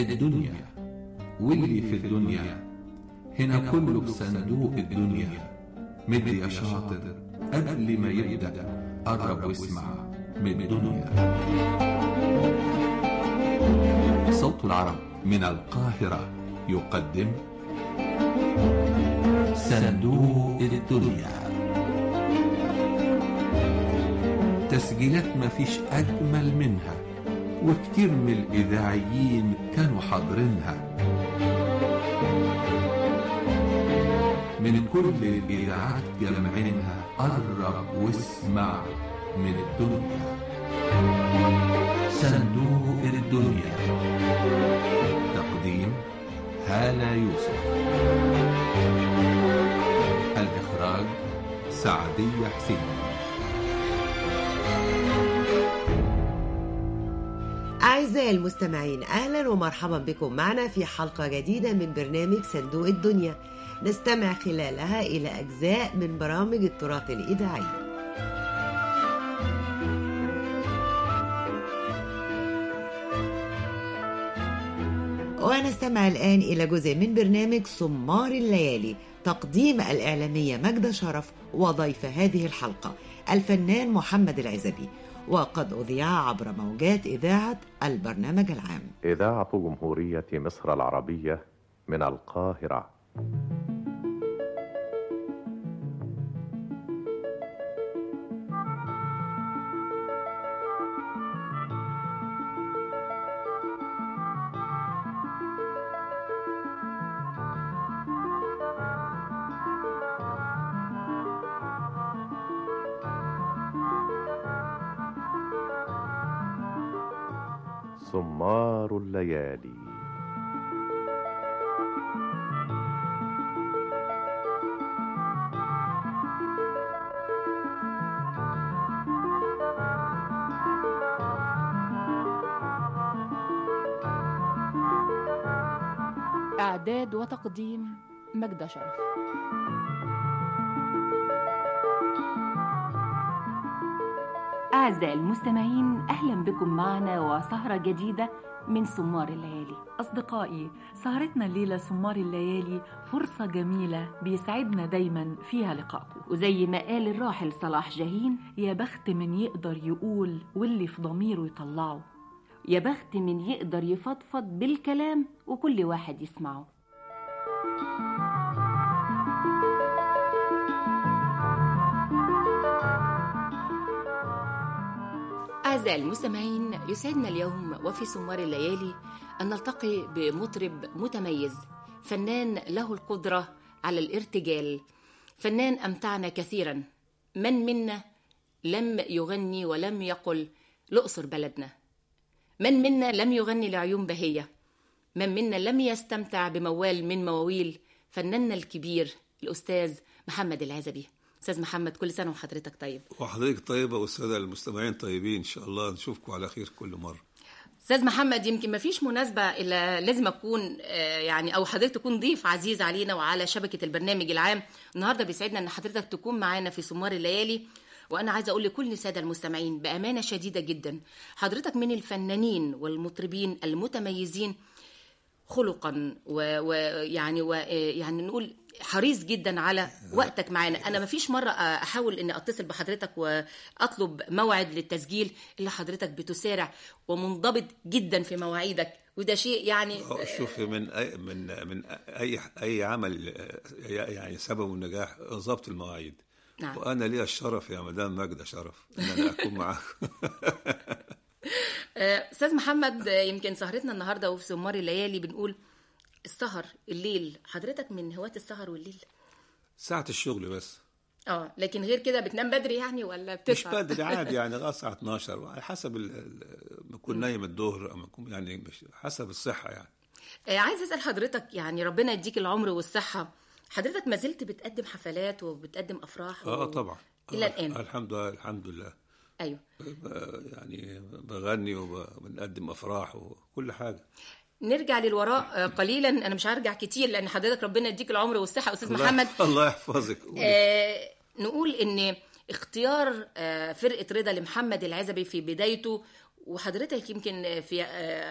الدنيا واللي في الدنيا هنا كله في صندوق الدنيا مد يا شاطر قبل ما يبدأ قرب واسمع من الدنيا صوت العرب من القاهرة يقدم صندوق الدنيا تسجيلات مفيش أجمل منها وكتير من الإذاعيين كانوا حاضرينها من كل الإذاعات جمعينها قرب واسمع من الدنيا صندوق الدنيا تقديم هالة يوسف الإخراج سعدية حسين أعزائي المستمعين أهلا ومرحبا بكم معنا في حلقة جديدة من برنامج صندوق الدنيا نستمع خلالها إلى أجزاء من برامج التراث الإذاعي ونستمع الآن إلى جزء من برنامج سمار الليالي تقديم الإعلامية مجدة شرف وضيف هذه الحلقة الفنان محمد العزبي وقد أذيع عبر موجات إذاعة البرنامج العام إذاعة جمهورية مصر العربية من القاهرة سمار الليالي إعداد وتقديم مجدة شرف أعزائي المستمعين أهلا بكم معنا وسهرة جديدة من سمار الليالي أصدقائي سهرتنا الليلة سمار الليالي فرصة جميلة بيسعدنا دايما فيها لقائكم وزي ما قال الراحل صلاح جاهين يا بخت من يقدر يقول واللي في ضميره يطلعه يا بخت من يقدر يفضفض بالكلام وكل واحد يسمعه أعزائي المستمعين يسعدنا اليوم وفي سمار الليالي أن نلتقي بمطرب متميز فنان له القدرة على الارتجال فنان أمتعنا كثيرا من منا لم يغني ولم يقل الأقصر بلدنا من منا لم يغني لعيون بهية من منا لم يستمتع بموال من مواويل فناننا الكبير الأستاذ محمد العزبي أستاذ محمد كل سنة وحضرتك طيب وحضرتك طيبة والسادة المستمعين طيبين إن شاء الله نشوفكم على خير كل مرة أستاذ محمد يمكن ما فيش مناسبة إلا لازم أكون آه، يعني أو حضرتك تكون ضيف عزيز علينا وعلى شبكة البرنامج العام النهاردة بيسعدنا إن حضرتك تكون معانا في سمار الليالي وأنا عايزة أقول لكل السادة المستمعين بأمانة شديدة جدا حضرتك من الفنانين والمطربين المتميزين خلقا ويعني و... يعني نقول حريص جدا على وقتك معانا انا ما فيش مره احاول اني اتصل بحضرتك واطلب موعد للتسجيل الا حضرتك بتسارع ومنضبط جدا في مواعيدك وده شيء يعني آه، شوفي من أي من من أي أي عمل آه، يعني سبب النجاح ضبط المواعيد نعم. وأنا لي الشرف يا مدام ماجدة شرف إن أنا أكون معاكم آه، استاذ محمد آه، يمكن سهرتنا النهارده وفي سمار الليالي بنقول السهر الليل حضرتك من هواة السهر والليل ساعة الشغل بس اه لكن غير كده بتنام بدري يعني ولا مش بتسهر بدري عادي يعني لغاية الساعة 12 على حسب ال- ال- ما أكون نايم الظهر أو ما أكون يعني مش حسب الصحة يعني آه، عايز اسال حضرتك يعني ربنا يديك العمر والصحه حضرتك ما زلت بتقدم حفلات وبتقدم افراح اه و... طبعا الى آه، الان الحمد لله الحمد لله ايوه ب- يعني بغني وبنقدم افراح وكل حاجه نرجع للوراء آه، قليلا انا مش هرجع كتير لان حضرتك ربنا يديك العمر والصحه استاذ الله- محمد الله يحفظك قولي. آه نقول ان اختيار آه فرقه رضا لمحمد العزبي في بدايته وحضرتك يمكن في آه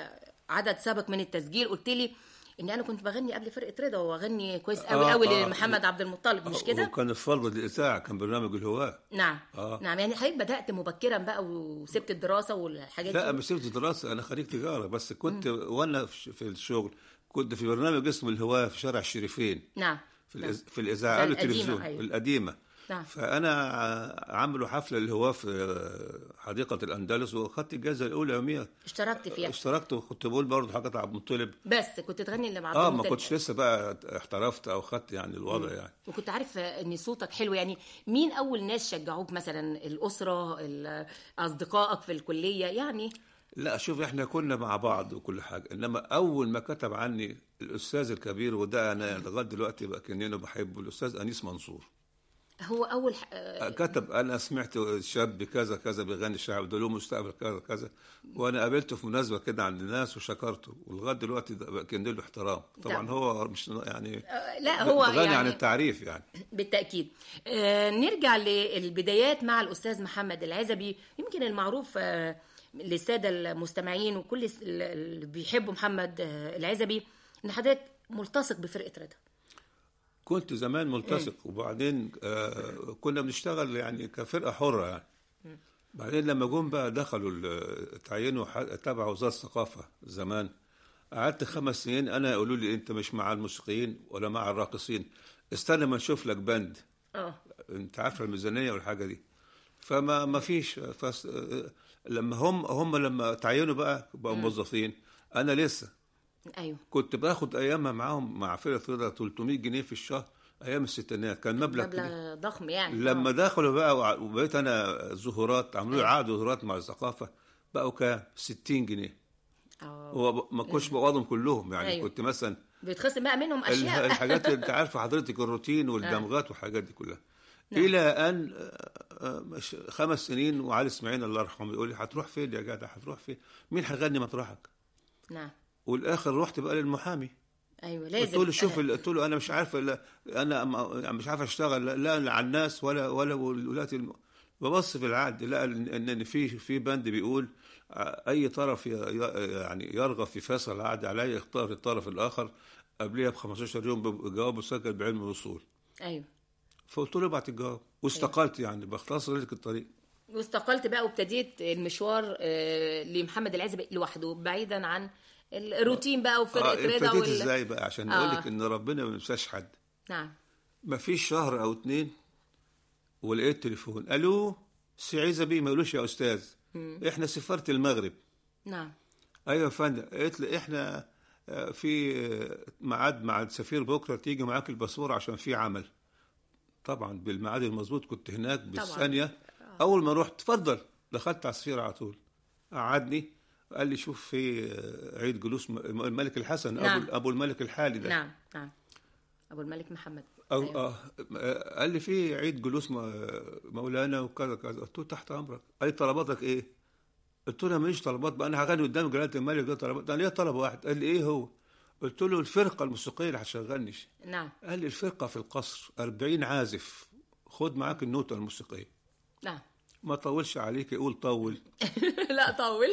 عدد سابق من التسجيل قلت لي ان انا كنت بغني قبل فرقه رضا واغني كويس قوي آه، قوي آه. لمحمد عبد المطلب مش كده وكان الفضل الاذاعه كان برنامج الهواه نعم آه. نعم يعني حضرتك بدات مبكرا بقى وسبت الدراسه والحاجات لا دي مش سبت دراسه انا خريج تجاره بس كنت وانا في في الشغل كنت في برنامج اسمه الهواه في شارع الشريفين نعم في نعم. الإز... في الاذاعه قبل القديمة، التلفزيون أيوة. القديمه نعم. فانا ع- عملوا حفله الهواه في حديقه الاندلس واخدت الجائزه الاولى يوميها اشتركت فيها اشتركت وكنت بقول برضه حاجات عبد المطلب بس كنت تغني اللي مع عبد اه ما المطلب. كنتش لسه بقى احترفت او خدت يعني الوضع يعني وكنت عارف ان صوتك حلو يعني مين اول ناس شجعوك مثلا الاسره ال- اصدقائك في الكليه يعني لا شوف احنا كنا مع بعض وكل حاجه انما اول ما كتب عني الاستاذ الكبير وده انا لغايه دلوقتي بقى كاني بحبه الاستاذ انيس منصور هو اول ح... آه، كتب انا سمعت شاب كذا كذا بيغني الشعب ده له مستقبل كذا كذا وانا قابلته في مناسبه كده عند الناس وشكرته ولغايه دلوقتي ده بقى كان له احترام طبعا نعم. هو مش يعني آه، لا هو غني عن يعني التعريف يعني بالتاكيد آه نرجع للبدايات مع الاستاذ محمد العزبي يمكن المعروف آه للساده المستمعين وكل الس- اللي بيحبوا محمد آه العزبي ان حضرتك ملتصق بفرقه رضا كنت زمان ملتصق وبعدين آه كنا بنشتغل يعني كفرقه حره يعني بعدين لما جم بقى دخلوا ال- تعينوا ح- تبع وزاره الثقافه زمان قعدت خمس سنين انا يقولوا لي انت مش مع الموسيقيين ولا مع الراقصين استنى ما نشوف لك بند اه انت عارفه الميزانيه والحاجه دي فما ما فيش فس لما هم هم لما تعينوا بقى بقوا موظفين انا لسه ايوه كنت باخد ايامها معاهم مع فرقه رضا 300 جنيه في الشهر ايام الستينات كان مبلغ كبير. مبلغ ضخم يعني لما آه. دخلوا بقى وع- وبقيت انا ظهورات عملوا لي عقد ظهورات مع الثقافه بقوا كام 60 جنيه آه. هو ما كنتش بقبضهم كلهم يعني أيوة. كنت مثلا بيتخصم بقى منهم ال- اشياء الحاجات اللي انت عارفه حضرتك الروتين والدمغات والحاجات دي كلها الى ان آه، آه، مش- خمس سنين وعلي اسماعيل الله يرحمه يقول لي هتروح فين يا جدع هتروح فين مين هيغني مطرحك نعم والاخر رحت بقى للمحامي ايوه قلت لازم له شوف ال- قلت له انا مش عارف لا انا م- مش عارف اشتغل لا- لا على الناس ولا ولا ولاة الم... ببص في العقد لقى ان ان في في بند بيقول آه، اي طرف ي- ي- يعني يرغب في فصل العقد عليه يختار الطرف الاخر قبلها ب 15 يوم بجواب مسجل بعلم الوصول ايوه فقلت له ابعت الجواب واستقلت يعني بختصر لك الطريق واستقلت بقى وابتديت المشوار آه، لمحمد العزبي لوحده بعيدا عن الروتين بقى آه وفرقه رضا ابتديت وال... ازاي بقى عشان آه. اقول لك ان ربنا ما بينساش حد نعم ما فيش شهر او اتنين ولقيت تليفون الو سي عيزه بيه ما يقولوش يا استاذ احنا سفاره المغرب نعم ايوه يا فندم قالت لي احنا آه، في آه، ميعاد مع السفير بكره تيجي معاك الباسبور عشان في عمل طبعا بالميعاد المظبوط كنت هناك بالثانيه اول ما رحت اتفضل دخلت على السفير على طول قعدني قال لي شوف في آه، عيد جلوس م- الملك الحسن نعم. ابو ابو الملك الحالي ده نعم نعم ابو الملك محمد أو أيوة. آه آه، قال لي في عيد جلوس م- مولانا وكذا كذا قلت له تحت امرك قال لي طلباتك ايه؟ قلت له انا ماليش طلبات بقى انا هغني قدام جلاله الملك ده طلبات انا ليا طلب واحد قال لي ايه هو؟ قلت له الفرقه الموسيقيه اللي هتشغلني نعم قال لي الفرقه في القصر 40 عازف خد معاك النوتة الموسيقيه نعم ما طولش عليك يقول طول لا طول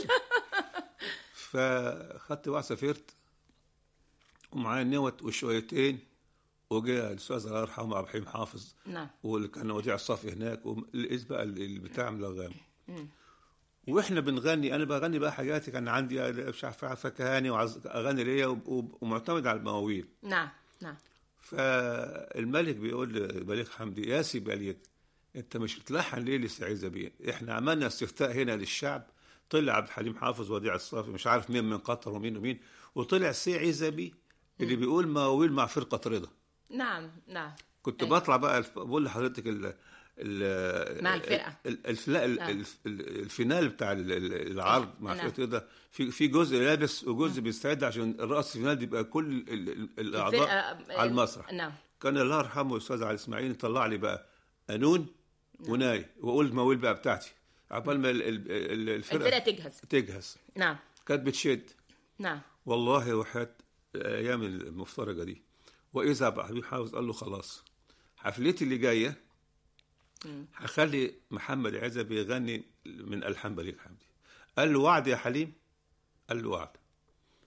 فخدت واحد سافرت ومعايا نوت وشويتين وجاء الاستاذ الله يرحمه عبد الحليم حافظ نعم واللي كان وديع الصافي هناك ولقيت بقى ال- البتاع ملغام واحنا بنغني انا بغني بقى حاجاتي كان عندي مش عارف فكهاني واغاني ليا وب- ومعتمد على المواويل نعم نعم فالملك بيقول لبليغ حمدي يا سي بليغ انت مش بتلحن ليه لسعيد بيه احنا عملنا استفتاء هنا للشعب طلع عبد الحليم حافظ وديع الصافي مش عارف مين من قطر ومين ومين وطلع سي عزبي اللي بيقول مواويل مع فرقه رضا نعم نعم كنت أيوة. بطلع بقى الف- بقول لحضرتك ال ال مع الفرقة. ال- الف- لا، ال- نعم. الف- ال- الفينال بتاع ال- ال- العرض مع نعم. فرقه رضا في في جزء لابس وجزء بيستعد عشان الرقص الفينال دي يبقى كل ال- ال- الاعضاء الفرقة- على المسرح نعم كان الله يرحمه الاستاذ علي اسماعيل يطلع لي بقى قانون وناي واقول المواويل بقى بتاعتي عقبال ما ال- ال- ال- الفرقه الفرقه تجهز تجهز نعم كانت بتشد نعم والله وحياة الايام المفترجه دي واذا عبد الحليم حافظ قال له خلاص حفلتي اللي جايه هخلي محمد عزبي يغني من الحان بليغ حمدي قال له وعد يا حليم قال له وعد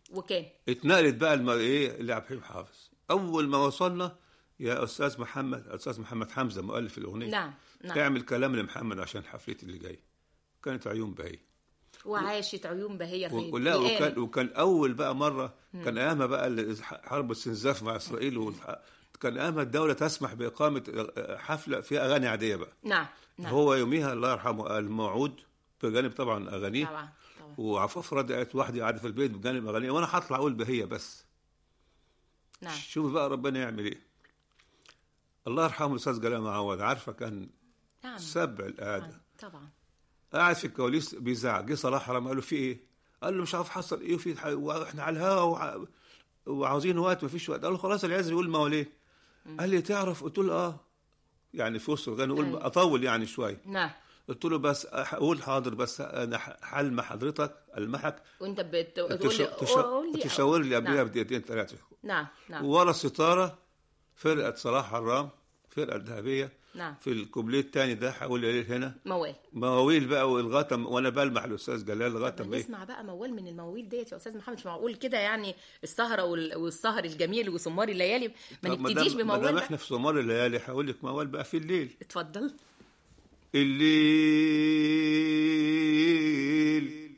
وكان اتنقلت بقى الم... ايه لعبد الحليم حافظ اول ما وصلنا يا استاذ محمد استاذ محمد حمزه مؤلف الاغنيه نعم نعم اعمل كلام لمحمد عشان حفلتي اللي جايه كانت عيون بهيه وعاشت عيون بهية و- خير ولا الآن. وكان وكان اول بقى مره كان ايامها بقى ال- حرب الاستنزاف مع اسرائيل والح- كان ايامها الدوله تسمح باقامه حفله فيها اغاني عاديه بقى نعم نعم هو يوميها الله يرحمه الموعود بجانب طبعا اغانيه طبعا طبعا وعفاف رجعت وحدي قاعده في البيت بجانب اغانيه وانا هطلع اقول بهيه بس نعم شوف بقى ربنا يعمل ايه الله يرحمه الاستاذ جلال معوض عارفه كان نعم سبع القعده طبعا طبعا قاعد في الكواليس بيزعق جه صلاح حرام قال له في ايه؟ قال له مش عارف حصل ايه وفي ح- واحنا على الهوا وع- وعاوزين وقت مفيش وقت قال له خلاص العز يقول مواليه قال لي تعرف قلت له اه يعني في وسط الغنى قول أيوة. اطول يعني شويه نعم قلت له بس اقول حاضر بس انا حلم حضرتك المحك وانت بت... تش... تقول لي تش... قول لي تشاور لي قبلها نعم بدقيقتين ثلاثه نعم نعم ورا الستاره فرقه صلاح حرام فرقه ذهبيه نعم في الكوبليه الثاني ده هقول ايه هنا موال مواويل بقى ولغايه ما- وانا بلمح الاستاذ جلال لغايه طب ما إيه؟ نسمع بقى موال من المواويل ديت يا استاذ محمد مش معقول كده يعني السهره وال... والسهر الجميل وسمار الليالي ما طب نبتديش دام- ما بموال دام بقى. احنا في سمار الليالي هقول لك موال بقى في الليل اتفضل الليل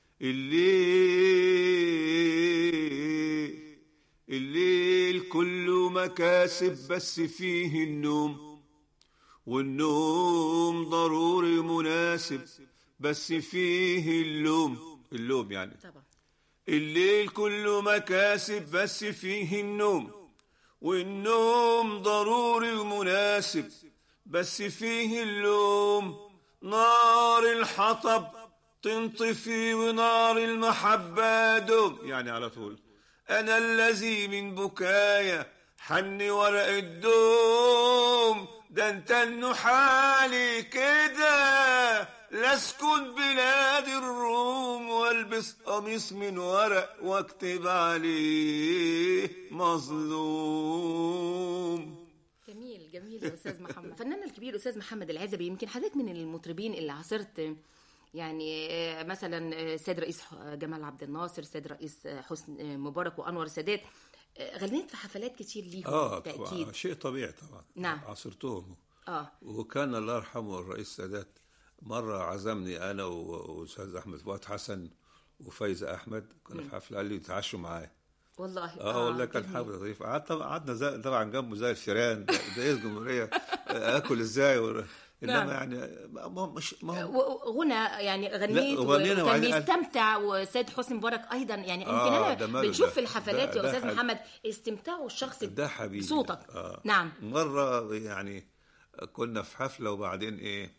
الليل الليل كله مكاسب بس فيه النوم والنوم ضروري مناسب بس فيه اللوم اللوم يعني طبعا الليل كله مكاسب بس فيه النوم والنوم ضروري ومناسب بس فيه اللوم نار الحطب تنطفي ونار المحبة دوم يعني على طول أنا الذي من بكايا حني ورق الدوم ده انت النحالي كده لاسكن بلاد الروم والبس قميص من ورق واكتب عليه مظلوم جميل جميل يا استاذ محمد فنان الكبير استاذ محمد العزبي يمكن حضرتك من المطربين اللي عاصرت يعني آه، مثلا آه، سيد رئيس ح- جمال عبد الناصر سيد رئيس آه، حسني آه، مبارك وانور السادات آه، غنيت في حفلات كتير ليهم اه بالتاكيد طبعا شيء طبيعي طبعا نعم. عاصرتهم اه وكان الله يرحمه الرئيس السادات مرة عزمني أنا و- وأستاذ أحمد فؤاد حسن وفايزة أحمد كنا في حفلة قال لي تعشوا معايا والله اه والله كان جميل. حفلة ظريفة قعدت قعدنا زي- طبعا جنبه زي الفيران ده رئيس جمهورية آكل إزاي ور... نعم. إنما يعني ما ما- مش ما هو و- غنى يعني غنيت لا، وغنينا وكان وبعدين قال- بيستمتع وسيد حسني مبارك ايضا يعني يمكن آه، انا ده ماله بنشوف ده. في الحفلات ده- يا ده استاذ حبيبي. محمد استمتاعه الشخصي ده حبيبي بصوتك آه. نعم مرة يعني كنا في حفلة وبعدين إيه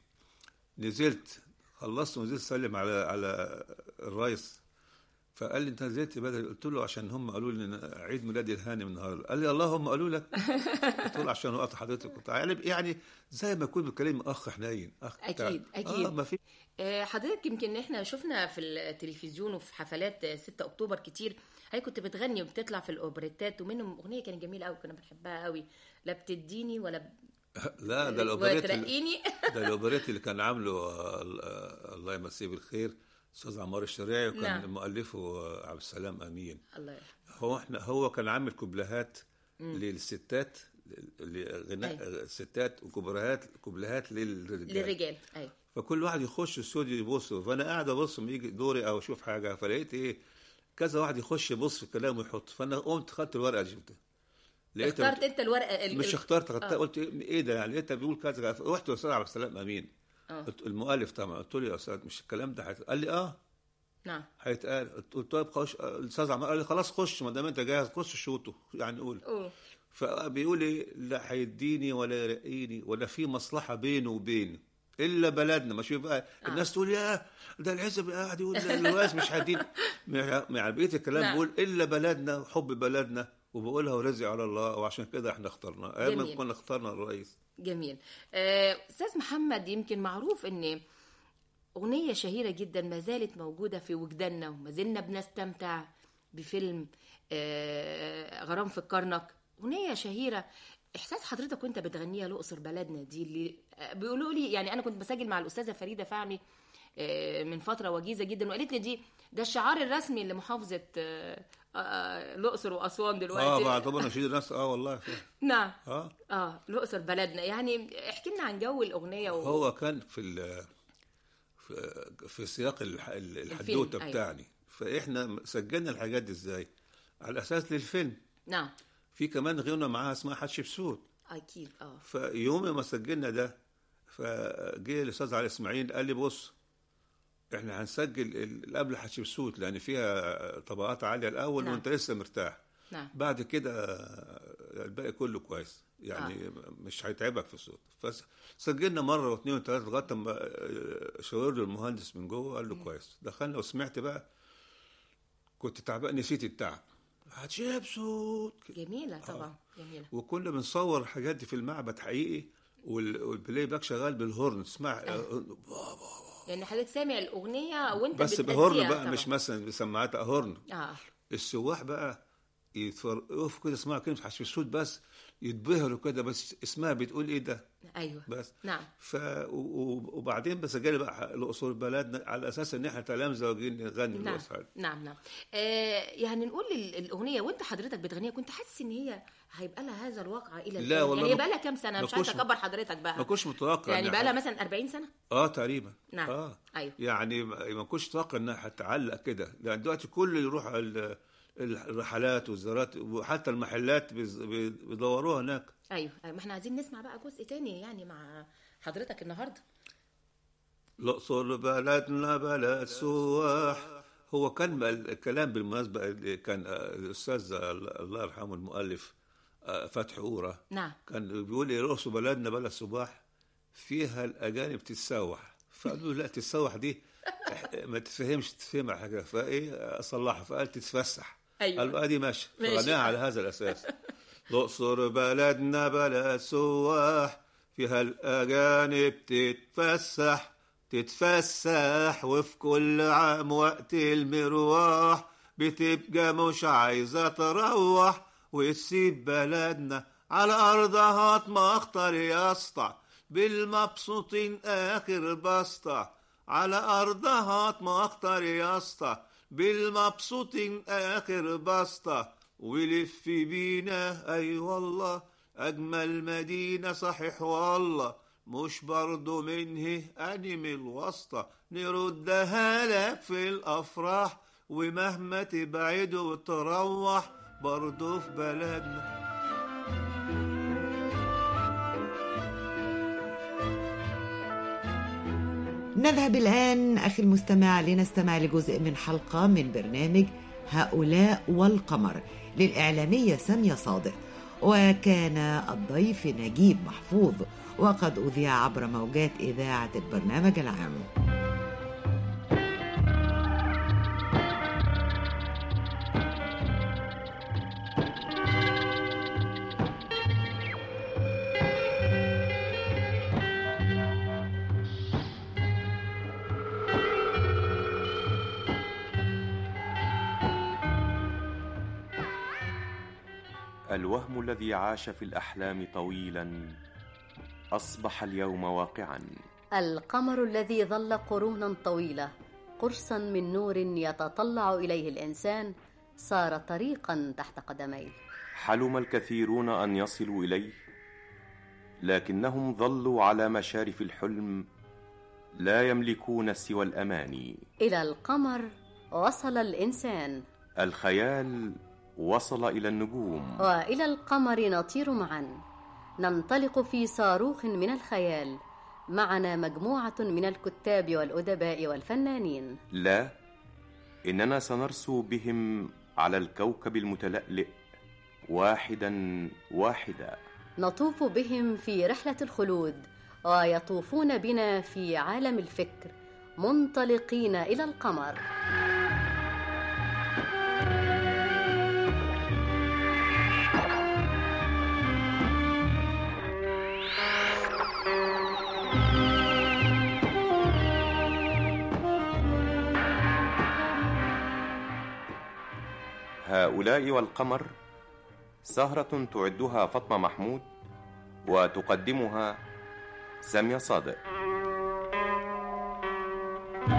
نزلت خلصت ونزلت سلم على على الرئيس فقال لي انت نزلت بدري قلت له عشان هم قالوا لي إن عيد ميلادي الهانم النهارده قال لي الله هم قالوا لك قلت له عشان وقت حضرتك كنت يعني يعني زي ما يكون بتكلم اخ حنين اخ بتاع. أكيد، أكيد. اه ما في آه، حضرتك يمكن احنا شفنا في التلفزيون وفي حفلات آه، 6 اكتوبر كتير هي كنت بتغني وبتطلع في الاوبريتات ومنهم اغنيه كانت جميله قوي كنا بنحبها قوي لا بتديني ولا ب... لا ده الاوبريت اللي- وترقيني ده الاوبريت اللي كان عامله آه، آه، الله يمسيه بالخير استاذ عمار الشريعي وكان نعم. مؤلفه آه، عبد السلام امين الله يرحمه هو احنا هو كان عامل كوبلهات للستات لغناء أيوة. الستات وكوبلهات كوبلهات للرجال للرجال ايوه فكل واحد يخش الاستوديو يبص فانا قاعد ابص لما يجي دوري او اشوف حاجه فلقيت ايه كذا واحد يخش يبص في الكلام ويحط فانا قمت خدت الورقه دي شفتها لقيتها اخترت انت الورقه ال- مش ال- اخترت خدتها آه. قلت ايه إيه ده يعني لقيتها بيقول كذا رحت لاستاذ عبد السلام امين آه. قلت المؤلف طبعا قلت له يا استاذ مش الكلام ده حيت... قال لي اه نعم هيتقال قلت له طيب خش الاستاذ عمار قال لي خلاص خش ما دام انت جاهز خش شوطه يعني قول أوه. فبيقول لي لا هيديني ولا يرقيني ولا في مصلحه بينه وبينه الا بلدنا ما شوف بقى الناس تقول يا ده العزب قاعد يقول الواس مش هيديني مع بقيه الكلام نعم. بقول الا بلدنا وحب بلدنا وبقولها ورزق على الله وعشان كده احنا اخترنا ايام ما جميل. كنا اخترنا الرئيس جميل آه، استاذ محمد يمكن معروف ان اغنيه شهيره جدا ما زالت موجوده في وجداننا وما زلنا بنستمتع بفيلم آه، غرام في الكرنك اغنيه شهيره احساس حضرتك وانت بتغنيها الاقصر بلدنا دي اللي آه، بيقولوا لي يعني انا كنت بسجل مع الاستاذه فريده فهمي آه، من فتره وجيزه جدا وقالت لي دي ده الشعار الرسمي لمحافظه آه، آه، الاقصر واسوان اه دلوقتي بعتبر نشيد الناس اه والله فعلا. نعم اه اه الاقصر بلدنا يعني احكي لنا عن جو الاغنيه و... هو كان في ال في, في سياق الح- ال- الحدوته أيوة. بتاعنا فاحنا سجلنا الحاجات دي ازاي على اساس للفيلم نعم في كمان غنى معاها اسمها حتشبسوت اكيد اه فيوم ما سجلنا ده فجه الاستاذ علي اسماعيل قال لي بص احنا هنسجل ال- قبل حتشبسوت لان فيها طبقات عاليه الاول نعم. وانت لسه مرتاح نعم بعد كده الباقي كله كويس يعني آه. مش هيتعبك في الصوت فسجلنا مره واثنين وثلاثه لغايه ما آه، شاور له المهندس من جوه قال له كويس دخلنا وسمعت بقى كنت تعبان نسيت التعب هتشيب صوت جميله طبعا جميله وكنا بنصور الحاجات دي في المعبد حقيقي وال- والبلاي باك شغال بالهورن تسمع آه، يعني حضرتك سامع الاغنيه وانت بس بتأديها بهورن بقى طبعاً. مش مثلا بسماعات هورن اه السواح بقى يتفر- يقفوا كده يسمعوا كلمه حشيش بس يتبهروا كده بس اسمها بتقول ايه ده ايوه بس نعم ف و- و- وبعدين بسجل بقى الاصول بلدنا على اساس ان احنا تلامذه وجايين نغني نعم الوصحة. نعم نعم آه يعني نقول ال- الاغنيه وانت حضرتك بتغنيها كنت حاسس ان هي هيبقى لها هذا الواقع الى لا الآن؟ والله يعني ما- بقى لها كام سنه ما مش عايزه كنتش- اكبر حضرتك بقى ما كنتش متوقع يعني إنها بقى لها ح- مثلا 40 سنه اه تقريبا نعم. اه أيوة. يعني ما ما كنتش اتوقع انها هتعلق كده لان دلوقتي كل اللي يروح ال- الرحلات والزيارات وحتى المحلات بيز- بيدوروها هناك ايوه أيوة. ما احنا عايزين نسمع بقى جزء تاني يعني مع حضرتك النهارده الأقصر بلدنا بلد سواح هو كان الكلام بالمناسبة اللي كان آه، الأستاذ آه، الله يرحمه المؤلف آه، فتحي أورا نعم كان بيقول لي الأقصر بلدنا بلد سواح فيها الأجانب تتسوح فقالوا له لا تتسوح دي ما تفهمش تفهمها حاجة فإيه أصلحها فقال تتفسح أيوة. قال له أدي ماشي ماشي. فغناها على هذا الأساس الأقصر بلدنا بلد سواح فيها الأجانب تتفسح تتفسح وفي كل عام وقت المروح بتبقى مش عايزة تروح وتسيب بلدنا على أرضها تمخطر يا اسطى بالمبسوطين آخر بسطة على أرضها تمخطر يا اسطى بالمبسوطين آخر بسطة ولف بينا أي والله أجمل مدينة صحيح والله مش برضو منه أنم الواسطة نردها لك في الأفراح ومهما تبعد وتروح برضو في بلدنا نذهب الآن أخي المستمع لنستمع لجزء من حلقة من برنامج هؤلاء والقمر للإعلامية سامية صادق وكان الضيف نجيب محفوظ وقد أذيع عبر موجات إذاعة البرنامج العام الوهم الذي عاش في الاحلام طويلا اصبح اليوم واقعا القمر الذي ظل قرونا طويله قرصا من نور يتطلع اليه الانسان صار طريقا تحت قدميه حلم الكثيرون ان يصلوا اليه لكنهم ظلوا على مشارف الحلم لا يملكون سوى الاماني الى القمر وصل الانسان الخيال وصل الى النجوم والى القمر نطير معا ننطلق في صاروخ من الخيال معنا مجموعه من الكتاب والادباء والفنانين لا اننا سنرسو بهم على الكوكب المتلألئ واحدا واحدا نطوف بهم في رحله الخلود ويطوفون بنا في عالم الفكر منطلقين الى القمر هؤلاء والقمر سهرة تعدها فاطمة محمود وتقدمها سامية صادق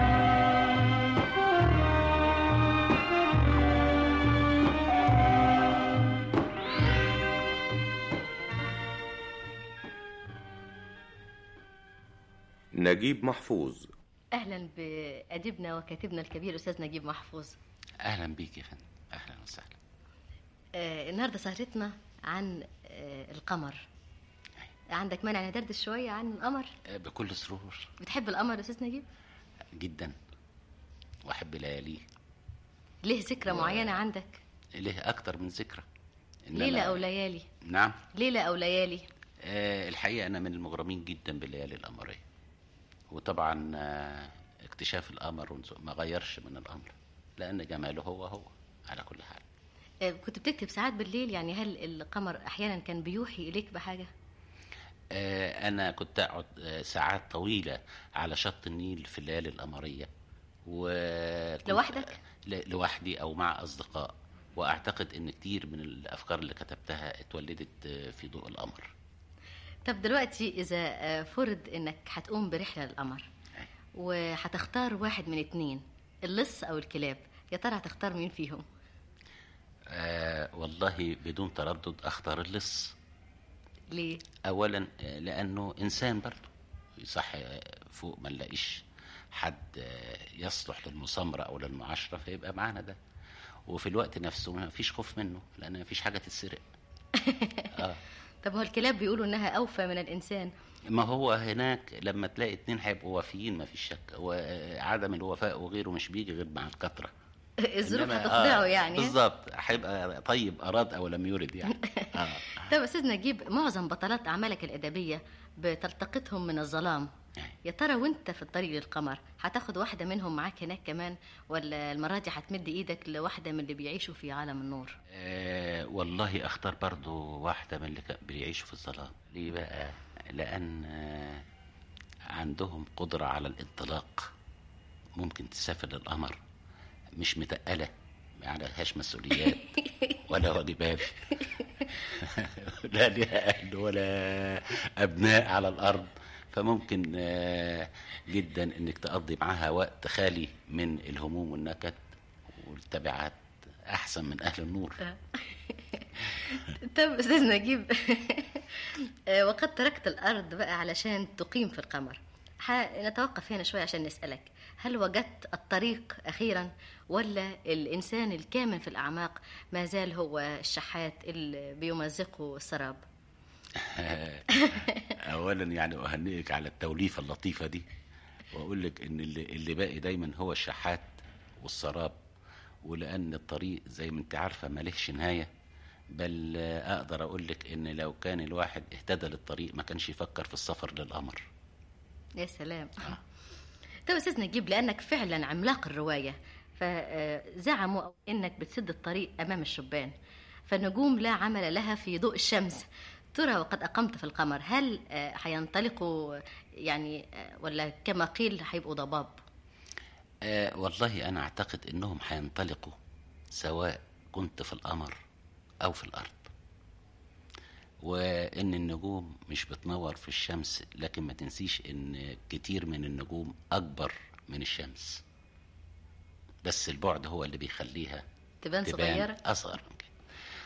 نجيب محفوظ أهلا بأديبنا وكاتبنا الكبير أستاذ نجيب محفوظ اهلا بيك يا فندم اهلا وسهلا آه النهاردة سهرتنا عن آه القمر عندك مانع ندردش شوية عن القمر آه، بكل سرور بتحب القمر يا أستاذ نجيب جدا واحب لياليه ليه ذكرى معينة عندك ليه اكتر من ذكرى إن ليلة أنا- أو ليالي نعم ليلة أو ليالي آه، الحقيقه انا من المغرمين جدا بالليالي القمريه وطبعا آه، اكتشاف القمر ونزو- ما غيرش من الامر لان جماله هو هو على كل حال آه كنت بتكتب ساعات بالليل يعني هل القمر أحيانا كان بيوحي إليك بحاجة آه، أنا كنت أقعد آه، ساعات طويلة على شط النيل في الليالي القمرية و لوحدك؟ ل- لوحدي أو مع أصدقاء وأعتقد إن كتير من الأفكار اللي كتبتها اتولدت آه، في ضوء القمر طب دلوقتي إذا آه، فرض إنك هتقوم برحلة للقمر وهتختار واحد من اتنين اللص أو الكلاب يا ترى هتختار مين فيهم آه والله بدون تردد أختار اللص ليه أولا آه، لأنه إنسان برضه صح آه، فوق ما نلاقيش حد آه، يصلح للمسامرة أو للمعاشرة فيبقى معانا ده وفي الوقت نفسه ما فيش خوف منه لأن ما فيش حاجة تتسرق آه. طب هو الكلاب بيقولوا إنها أوفى من الإنسان ما هو هناك لما تلاقي اتنين هيبقوا وافيين ما فيش شك وعدم الوفاء وغيره مش بيجي غير مع الكثرة الظروف إنما- هتخدعه يعني بالظبط هيبقى طيب أراد أو لم يرد يعني آه. طب أستاذ نجيب معظم بطلات أعمالك الأدبية بتلتقطهم من الظلام يا ترى وانت في الطريق للقمر هتاخد واحدة منهم معاك هناك كمان ولا المرة دي هتمد ايدك لواحدة من اللي بيعيشوا في عالم النور آه والله اختار برضو واحدة من اللي كا- بيعيشوا في الظلام ليه بقى لأن آه عندهم قدرة على الانطلاق ممكن تسافر للقمر مش متقلة ما عليهاش مسؤوليات ولا واجبات لا ليها أهل ولا أبناء على الأرض فممكن آه، جدا إنك تقضي معاها وقت خالي من الهموم والنكد والتبعات أحسن من أهل النور طب استاذ نجيب آه، وقد تركت الارض بقى علشان تقيم في القمر ح- نتوقف هنا شوي عشان نسالك هل وجدت الطريق اخيرا ولا الانسان الكامن في الاعماق ما زال هو الشحات اللي بيمزقه السراب اولا يعني اهنئك على التوليفه اللطيفه دي واقول لك ان اللي, اللي باقي دايما هو الشحات والسراب ولان الطريق زي ما انت عارفه ملهش نهايه بل آه، اقدر اقول لك ان لو كان الواحد اهتدى للطريق ما كانش يفكر في السفر للقمر يا سلام طب استاذ نجيب لانك فعلا عملاق الروايه فزعموا انك بتسد الطريق امام الشبان فالنجوم لا عمل لها في ضوء الشمس ترى وقد اقمت في القمر هل آه، هينطلقوا يعني آه، ولا كما قيل هيبقوا ضباب آه والله انا اعتقد انهم هينطلقوا سواء كنت في القمر او في الارض وان النجوم مش بتنور في الشمس لكن ما تنسيش ان كتير من النجوم اكبر من الشمس بس البعد هو اللي بيخليها تبان صغيره اصغر من كده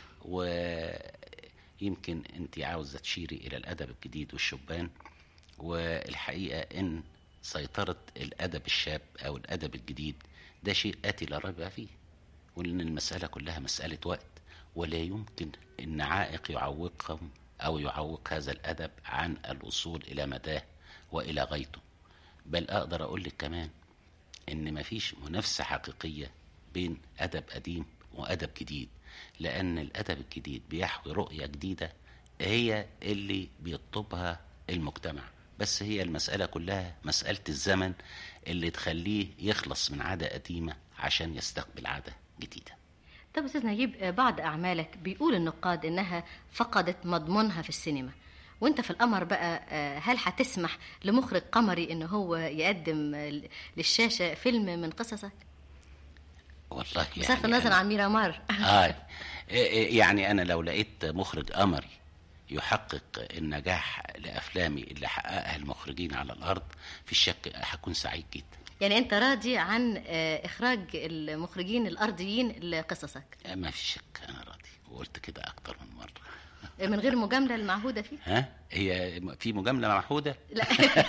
ويمكن انت عاوزه تشيري الى الادب الجديد والشبان والحقيقه ان سيطره الادب الشاب او الادب الجديد ده شيء اتي لا ريب فيه وان المساله كلها مساله وقت ولا يمكن ان عائق يعوقهم او يعوق هذا الادب عن الوصول الى مداه والى غايته بل اقدر اقول لك كمان ان مفيش منافسه حقيقيه بين ادب قديم وادب جديد لان الادب الجديد بيحوي رؤيه جديده هي اللي بيطلبها المجتمع بس هي المساله كلها مساله الزمن اللي تخليه يخلص من عاده قديمه عشان يستقبل عاده جديده طب استاذ نجيب آه، بعض اعمالك بيقول النقاد انها فقدت مضمونها في السينما وانت في القمر بقى آه، هل هتسمح لمخرج قمري ان هو يقدم آه، للشاشه فيلم من قصصك والله بصرف النظر عن ميرامار آه يعني أنا لو لقيت مخرج قمري يحقق النجاح لأفلامي اللي حققها المخرجين على الأرض في الشك هكون سعيد جدا يعني انت راضي عن آه، اخراج المخرجين الارضيين لقصصك ما في شك أنا راضي وقلت كده أكتر من مرة من غير مجامله المعهوده فيه ها هي في مجامله معهوده لا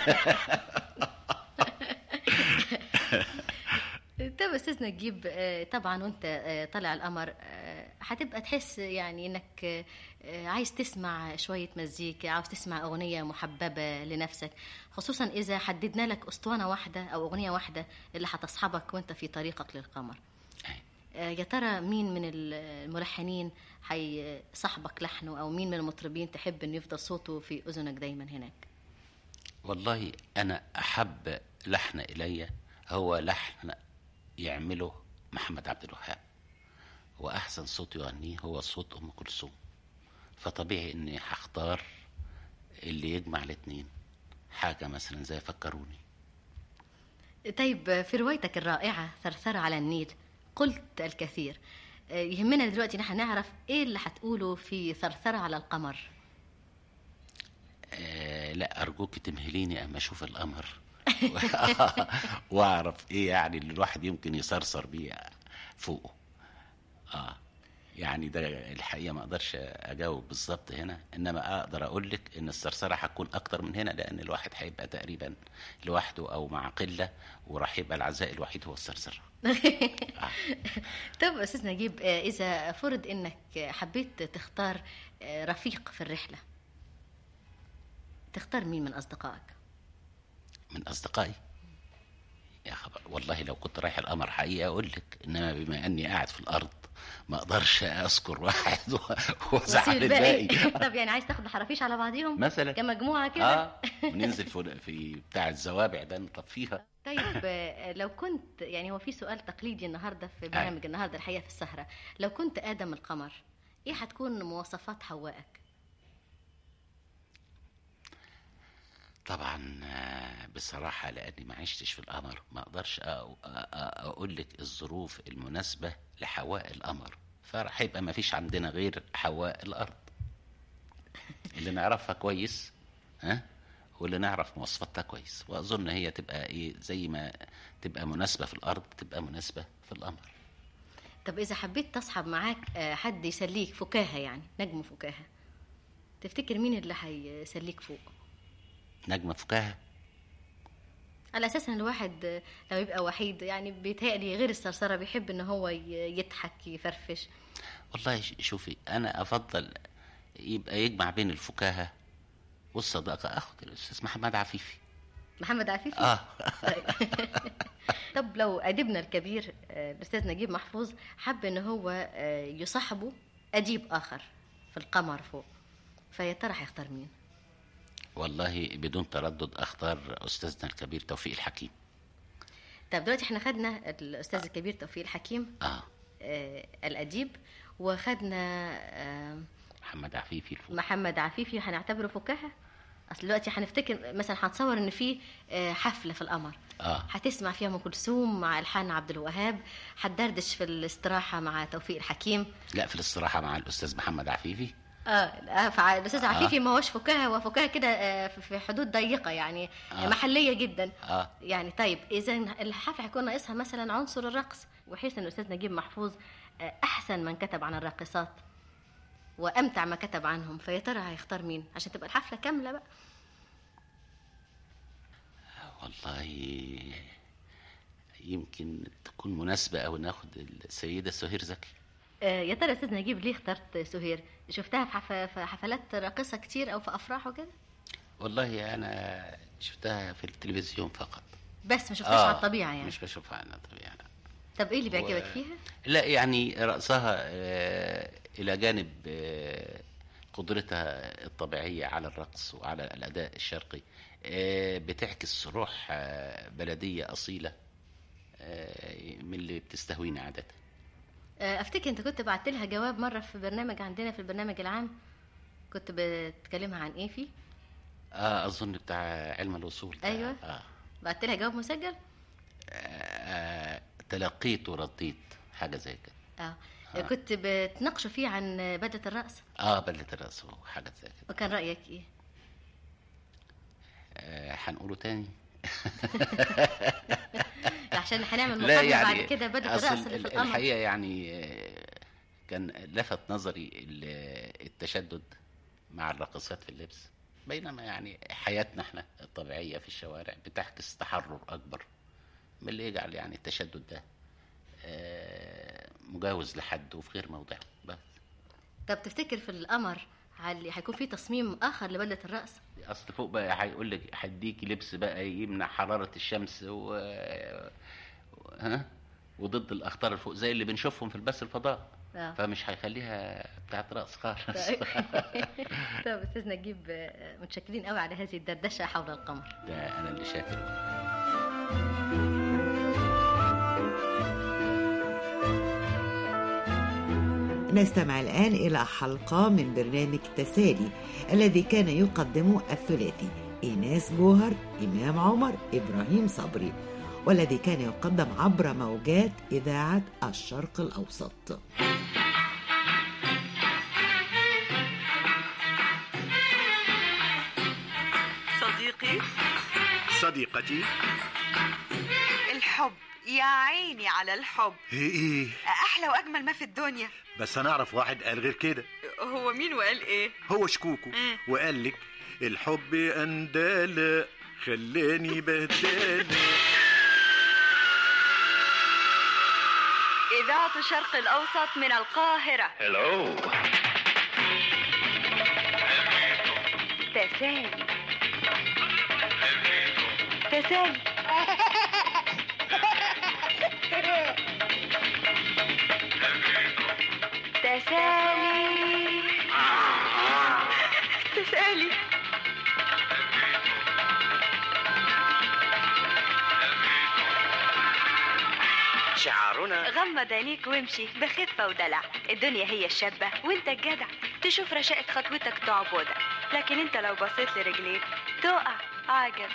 طب استاذ نجيب آه، طبعا وانت آه، طالع القمر آه، هتبقى تحس يعني انك آه، عايز تسمع شويه مزيكا عاوز تسمع اغنيه محببه لنفسك خصوصا اذا حددنا لك اسطوانه واحده او اغنيه واحده اللي هتصحبك وانت في طريقك للقمر آه، يا ترى مين من الملحنين هيصاحبك لحنه او مين من المطربين تحب انه يفضل صوته في اذنك دايما هناك والله انا احب لحن الي هو لحن يعمله محمد عبد الوهاب واحسن صوت يغنيه هو صوت ام كلثوم فطبيعي اني هختار اللي يجمع الاتنين حاجه مثلا زي فكروني طيب في روايتك الرائعة ثرثرة على النيل قلت الكثير آه، يهمنا دلوقتي نحن نعرف ايه اللي هتقوله في ثرثرة على القمر آه لا ارجوك تمهليني اما اشوف القمر واعرف ايه يعني اللي الواحد يمكن يصرصر بيه فوقه اه يعني ده الحقيقه ما اقدرش اجاوب بالظبط هنا انما اقدر اقول لك ان الثرثره هتكون اكتر من هنا لان الواحد هيبقى تقريبا لوحده او مع قله وراح يبقى العزاء الوحيد هو الثرثره طب استاذ نجيب آه، اذا فرض انك حبيت تختار آه، رفيق في الرحلة تختار مين من اصدقائك من اصدقائي يا خبر والله لو كنت رايح القمر حقيقه اقول لك انما بما اني قاعد في الارض ما اقدرش اذكر واحد و- وازعل وسيب الباقي طب يعني عايز تاخد الحرافيش على بعضيهم مثلا كمجموعة كده اه وننزل في في بتاع الزوابع ده نطفيها طيب آه، لو كنت يعني هو في سؤال تقليدي النهارده في برنامج النهارده الحقيقه في السهره لو كنت ادم القمر ايه هتكون مواصفات حوائك طبعا آه، بصراحة لأني ما عشتش في القمر ما أقدرش أ- أ- أقول لك الظروف المناسبة لحواء القمر فراح يبقى ما فيش عندنا غير حواء الأرض اللي نعرفها كويس ها واللي نعرف مواصفاتها كويس وأظن هي تبقى إيه زي ما تبقى مناسبة في الأرض تبقى مناسبة في القمر طب اذا حبيت تصحب معاك آه، حد يسليك فكاهه يعني نجم فكاهه تفتكر مين اللي هيسليك فوق نجمة فكاهة على اساس ان الواحد آه، لو يبقى وحيد يعني بيتهيألي غير الثرثره بيحب ان هو ي- يضحك يفرفش والله ش- شوفي أنا أفضل يبقى يجمع بين الفكاهة والصداقة أخد الأستاذ محمد عفيفي محمد عفيفي آه طب لو أديبنا الكبير آه، الأستاذ نجيب محفوظ حب إن هو آه، يصاحبه أديب آخر في القمر فوق فيا ترى هيختار مين؟ والله بدون تردد اختار استاذنا الكبير توفيق الحكيم طب دلوقتي احنا خدنا الأستاذ الكبير توفيق الحكيم اه آه، الأديب وخدنا آه، محمد عفيفي الفوق محمد عفيفي هنعتبره فكاهة أصل دلوقتي هنفتكر مثلا هنتصور إن في آه، حفلة في القمر اه هتسمع فيها ام كلثوم مع الحان عبد الوهاب هتدردش في الاستراحه مع توفيق الحكيم لا في الاستراحه مع الاستاذ محمد عفيفي اه لا، فع- الاستاذ آه. عفيفي ما هوش فكاهه هو فكاهه كده آه، في- في حدود ضيقه يعني آه. محليه جدا اه يعني طيب اذا الحفله هيكون ناقصها مثلا عنصر الرقص وحيث ان الاستاذ نجيب محفوظ آه، احسن من كتب عن الراقصات وامتع ما كتب عنهم فيا ترى هيختار مين عشان تبقى الحفله كامله بقى والله يمكن تكون مناسبه او ناخد السيده سهير زكي آه، يا ترى يا استاذ نجيب ليه اخترت سهير شفتها في حف- في حفلات راقصه كتير او في افراح وكده والله انا شفتها في التلفزيون فقط بس ما شفتهاش على الطبيعه يعني مش بشوفها على الطبيعه لا. طب ايه اللي بيعجبك و- فيها لا يعني رأسها آه، إلى جانب آه، قدرتها الطبيعية على الرقص وعلى الأداء الشرقي آه، بتعكس روح آه، بلدية أصيلة آه، من اللي بتستهوينا عادة آه، افتكر انت كنت بعت لها جواب مره في برنامج عندنا في البرنامج العام كنت بتكلمها عن ايه فيه آه أظن بتاع علم الوصول ده. أيوة. آه. بعت لها جواب مسجل آه تلقيت ورديت حاجة زي كده اه كنت بتناقشوا فيه عن بدله الرقص اه بلة الرأس وحاجة زي كده وكان رايك ايه آه هنقوله تاني عشان هنعمل لا مقابله يعني بعد كده بدله أصل الرقص اللي في ال- القمر الحقيقه يعني آه، كان لفت نظري ال- التشدد مع الراقصات في اللبس بينما يعني حياتنا احنا الطبيعيه في الشوارع بتعكس تحرر اكبر من اللي يجعل يعني التشدد ده آه، مجاوز لحد وفي غير موضعه بس طب تفتكر في القمر هل هيكون في تصميم اخر لبدله الرقص اصل فوق بقى هيقول لك هديكي لبس بقى يمنع حراره الشمس و ها وضد الاخطار اللي فوق زي اللي بنشوفهم في البث الفضاء آه. فمش هيخليها بتاعت رقص خالص طيب طب استاذ نجيب آه، متشكرين قوي على هذه الدردشه حول القمر ده انا اللي شاكر نستمع الآن إلى حلقة من برنامج تسالي الذي كان يقدمه الثلاثي إيناس جوهر إمام عمر إبراهيم صبري والذي كان يقدم عبر موجات إذاعة الشرق الأوسط صديقي صديقتي الحب يا عيني على الحب ايه ايه احلى واجمل ما في الدنيا بس انا اعرف واحد قال غير كده هو مين وقال ايه هو شكوكو مم. وقال لك الحب اندالة خلاني بهدالة اذاعه الشرق الاوسط من القاهره هلو تسالي تسالي تسالي تسالي شعارنا غمض عينيك وامشي بخفة ودلع الدنيا هي الشابة وانت الجدع تشوف رشاقة خطوتك تعبدك لكن انت لو بصيت لرجليك تقع عجب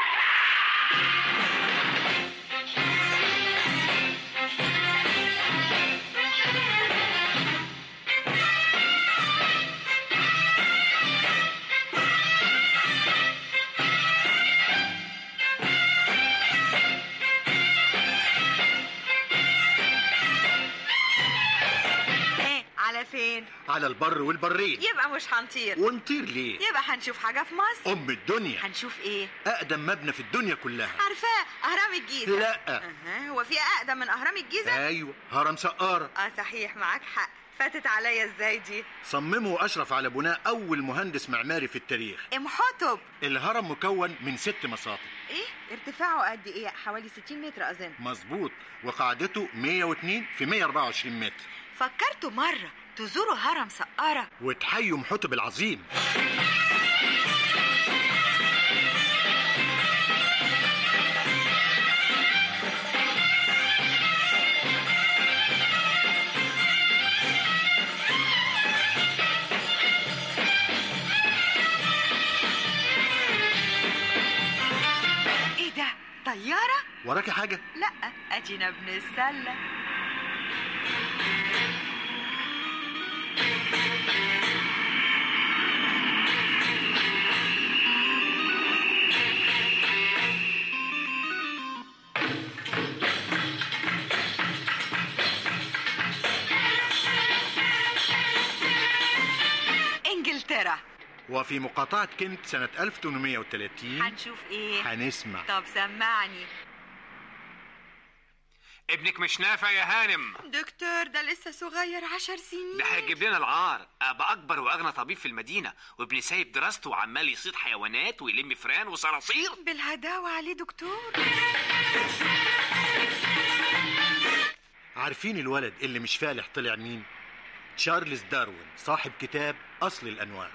ايه على فين على البر والبرين يبقى مش هنطير ونطير ليه يبقى هنشوف حاجة في مصر ام الدنيا هنشوف ايه اقدم مبنى في الدنيا كلها عارفاه اهرام الجيزة لا أها هو في اقدم من اهرام الجيزة ايوه هرم سقارة اه صحيح معاك حق فاتت عليا ازاي دي صممه واشرف على بناء اول مهندس معماري في التاريخ امحطب الهرم مكون من ست مساطح ايه ارتفاعه قد ايه حوالي 60 متر اظن مظبوط وقاعدته 102 في 124 متر فكرتوا مرة تزوروا هرم سقارة وتحيوا محتب العظيم ايه ده طيارة وراكي حاجة لا ادينا بنتسلى انجلترا وفي مقاطعة كنت سنة 1830 هنشوف ايه هنسمع طب سمعني ابنك مش نافع يا هانم دكتور ده لسه صغير عشر سنين ده هيجيب لنا العار ابقى اكبر واغنى طبيب في المدينه وابني سايب دراسته وعمال يصيد حيوانات ويلم فران وصراصير بالهداوة عليه دكتور عارفين الولد اللي مش فالح طلع مين؟ تشارلز داروين صاحب كتاب أصل الأنواع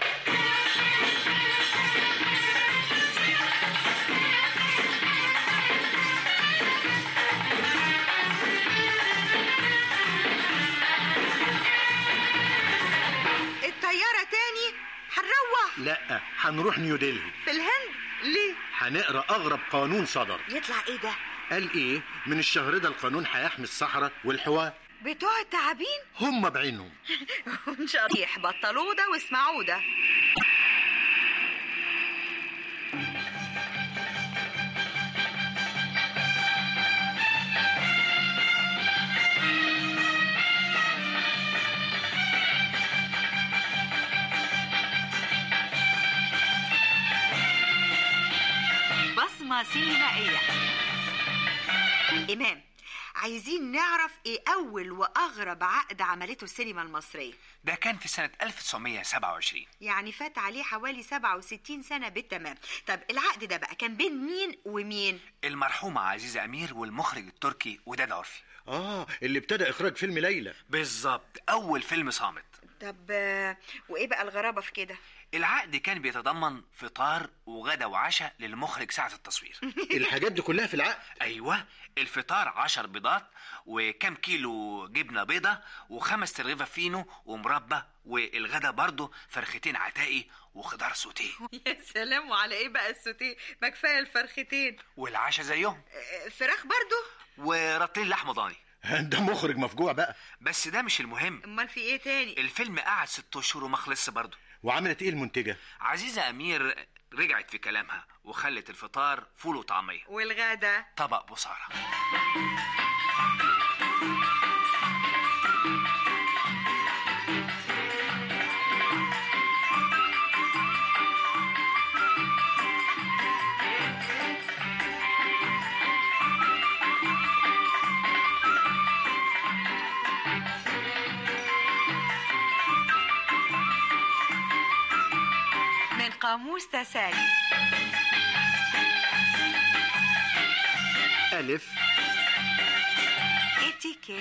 الطيارة تاني هنروح لا هنروح نيودلهي في الهند ليه هنقرا أغرب قانون صدر يطلع ايه ده قال إيه؟ من الشهر ده القانون هيحمي الصحراء والحواء بتوع التعابين هم بعينهم ان شاء الله بطلوا ده واسمعوا ده دراما سينمائية إمام عايزين نعرف ايه اول واغرب عقد عملته السينما المصرية ده كان في سنة 1927 يعني فات عليه حوالي 67 سنة بالتمام طب العقد ده بقى كان بين مين ومين المرحومة عزيزة أمير والمخرج التركي وداد عرفي اه اللي ابتدى اخراج فيلم ليلى بالظبط أول فيلم صامت طب آه، وايه بقى الغرابة في كده العقد كان بيتضمن فطار وغدا وعشاء للمخرج ساعة التصوير الحاجات دي كلها في العقد أيوة الفطار عشر بيضات وكم كيلو جبنة بيضة وخمس ترغيفة فينو ومربى والغدا برضه فرختين عتائي وخضار سوتيه يا سلام وعلى ايه بقى السوتيه ما كفايه الفرختين والعشاء زيهم آه، فراخ برضو ورطين لحم ضاني ده مخرج مفجوع بقى بس ده مش المهم امال في ايه تاني الفيلم قعد ست اشهر وما خلصش برضه وعملت ايه المنتجة عزيزة أمير رجعت في كلامها وخلت الفطار فول وطعمية والغدا طبق بصارة من قاموس تسالي ألف اتيكيت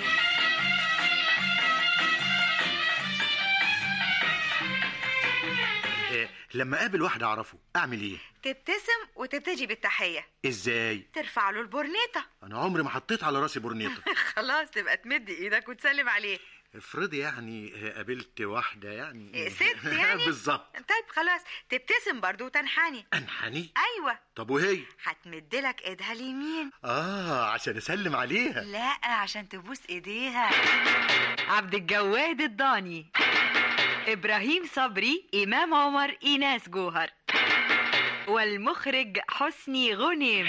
إيه لما اقابل واحد اعرفه اعمل ايه تبتسم وتبتدي بالتحية ازاي ترفع له البورنيطة انا عمري ما حطيت على راسي برنيطة خلاص تبقى تمد ايدك وتسلم عليه افرضي يعني قابلت واحدة يعني إيه، ست يعني بالظبط طيب خلاص تبتسم برضو وتنحني انحني ايوه طب وهي هتمدلك ايدها اليمين اه عشان اسلم عليها لا عشان تبوس ايديها عبد الجواد الضاني ابراهيم صبري امام عمر ايناس جوهر والمخرج حسني غنيم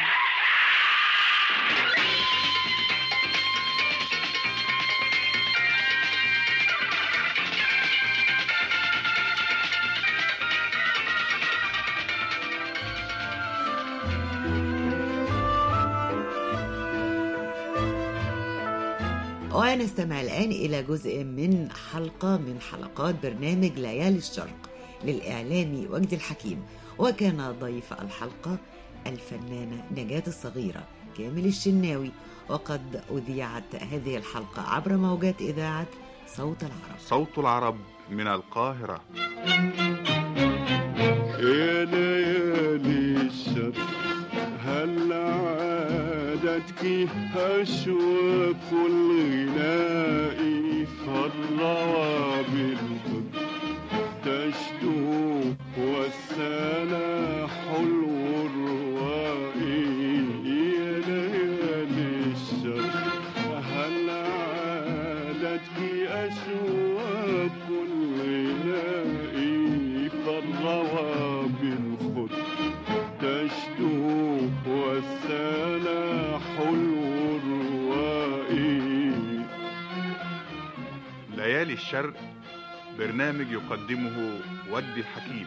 ونستمع الآن إلى جزء من حلقة من حلقات برنامج ليالي الشرق للإعلامي وجدي الحكيم وكان ضيف الحلقة الفنانة نجاة الصغيرة كامل الشناوي وقد أذيعت هذه الحلقة عبر موجات إذاعة صوت العرب صوت العرب من القاهرة يا ليالي الشر هل عادتك أشواق الغناء فالروى بالحب تشدو والسنا حلو الرواء يا ليالي الشر هل عادتك أشواق الغناء فالروى بالخد تشدو والسنا حلو الرواء ليالي الشرق برنامج يقدمه ودي الحكيم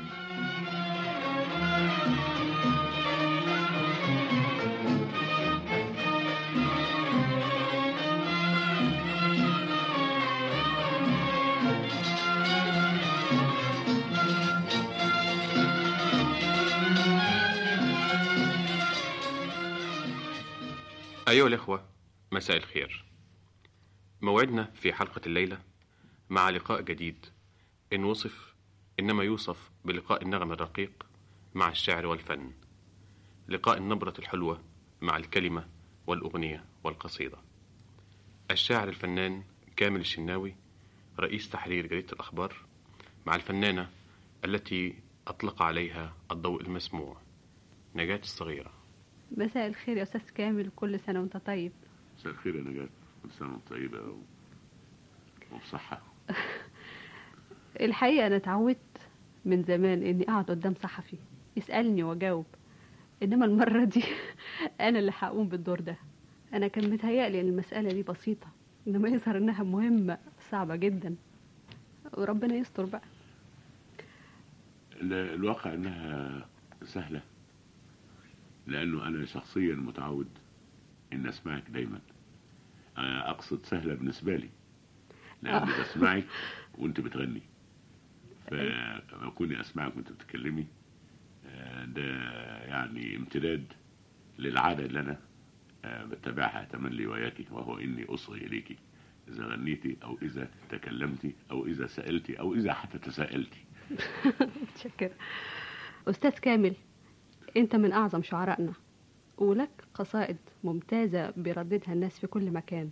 أيها الإخوة مساء الخير موعدنا في حلقة الليلة مع لقاء جديد إن وصف إنما يوصف بلقاء النغم الرقيق مع الشعر والفن لقاء النبرة الحلوة مع الكلمة والأغنية والقصيدة الشاعر الفنان كامل الشناوي رئيس تحرير جريدة الأخبار مع الفنانة التي أطلق عليها الضوء المسموع نجاة الصغيرة مساء الخير يا أستاذ كامل كل سنة وأنت طيب مساء الخير يا نجاة كل سنة وانت طيبة و... وبصحة الحقيقة أنا اتعودت من زمان إني أقعد قدام صحفي يسألني وأجاوب إنما المرة دي أنا اللي هقوم بالدور ده أنا كان متهيألي إن المسألة دي بسيطة إنما يظهر إنها مهمة صعبة جدا وربنا يستر بقى ال- الواقع انها سهلة لانه انا شخصيا متعود ان اسمعك دايما آه، اقصد سهله بالنسبه لي لاني بسمعك وانت بتغني فكوني اسمعك وانت بتتكلمي آه، ده يعني امتداد للعاده اللي انا آه، بتبعها تملي وياك وهو اني اصغي اليك اذا غنيتي او اذا تكلمتي او اذا سالتي او اذا حتى تساءلتي متشكرة أستاذ كامل أنت من أعظم شعرائنا ولك قصائد ممتازة بيرددها الناس في كل مكان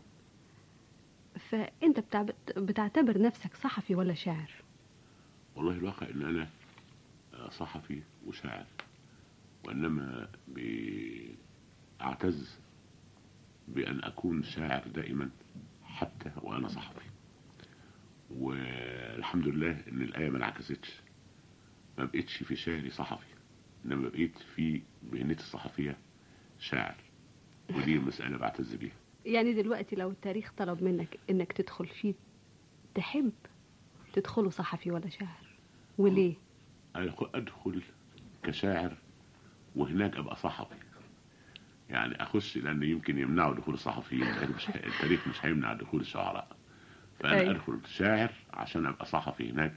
فأنت بتعب- بتعتبر نفسك صحفي ولا شاعر والله الواقع ان انا صحفي وشاعر وانما اعتز بان اكون شاعر دائما حتى وانا صحفي والحمد لله ان الايه ما انعكستش ما بقتش في شعري صحفي انما بقيت في مهنتي الصحفيه شاعر ودي مساله بعتز بيها يعني دلوقتي لو التاريخ طلب منك إنك تدخل فيه تحب تدخله صحفي ولا شاعر وليه أنا ادخل كشاعر وهناك ابقى صحفي يعني اخش لان يمكن يمنعوا دخول الصحفيين التاريخ مش هي- التاريخ مش هيمنع دخول الشعراء فانا أيوة. ادخل شاعر عشان ابقى صحفي هناك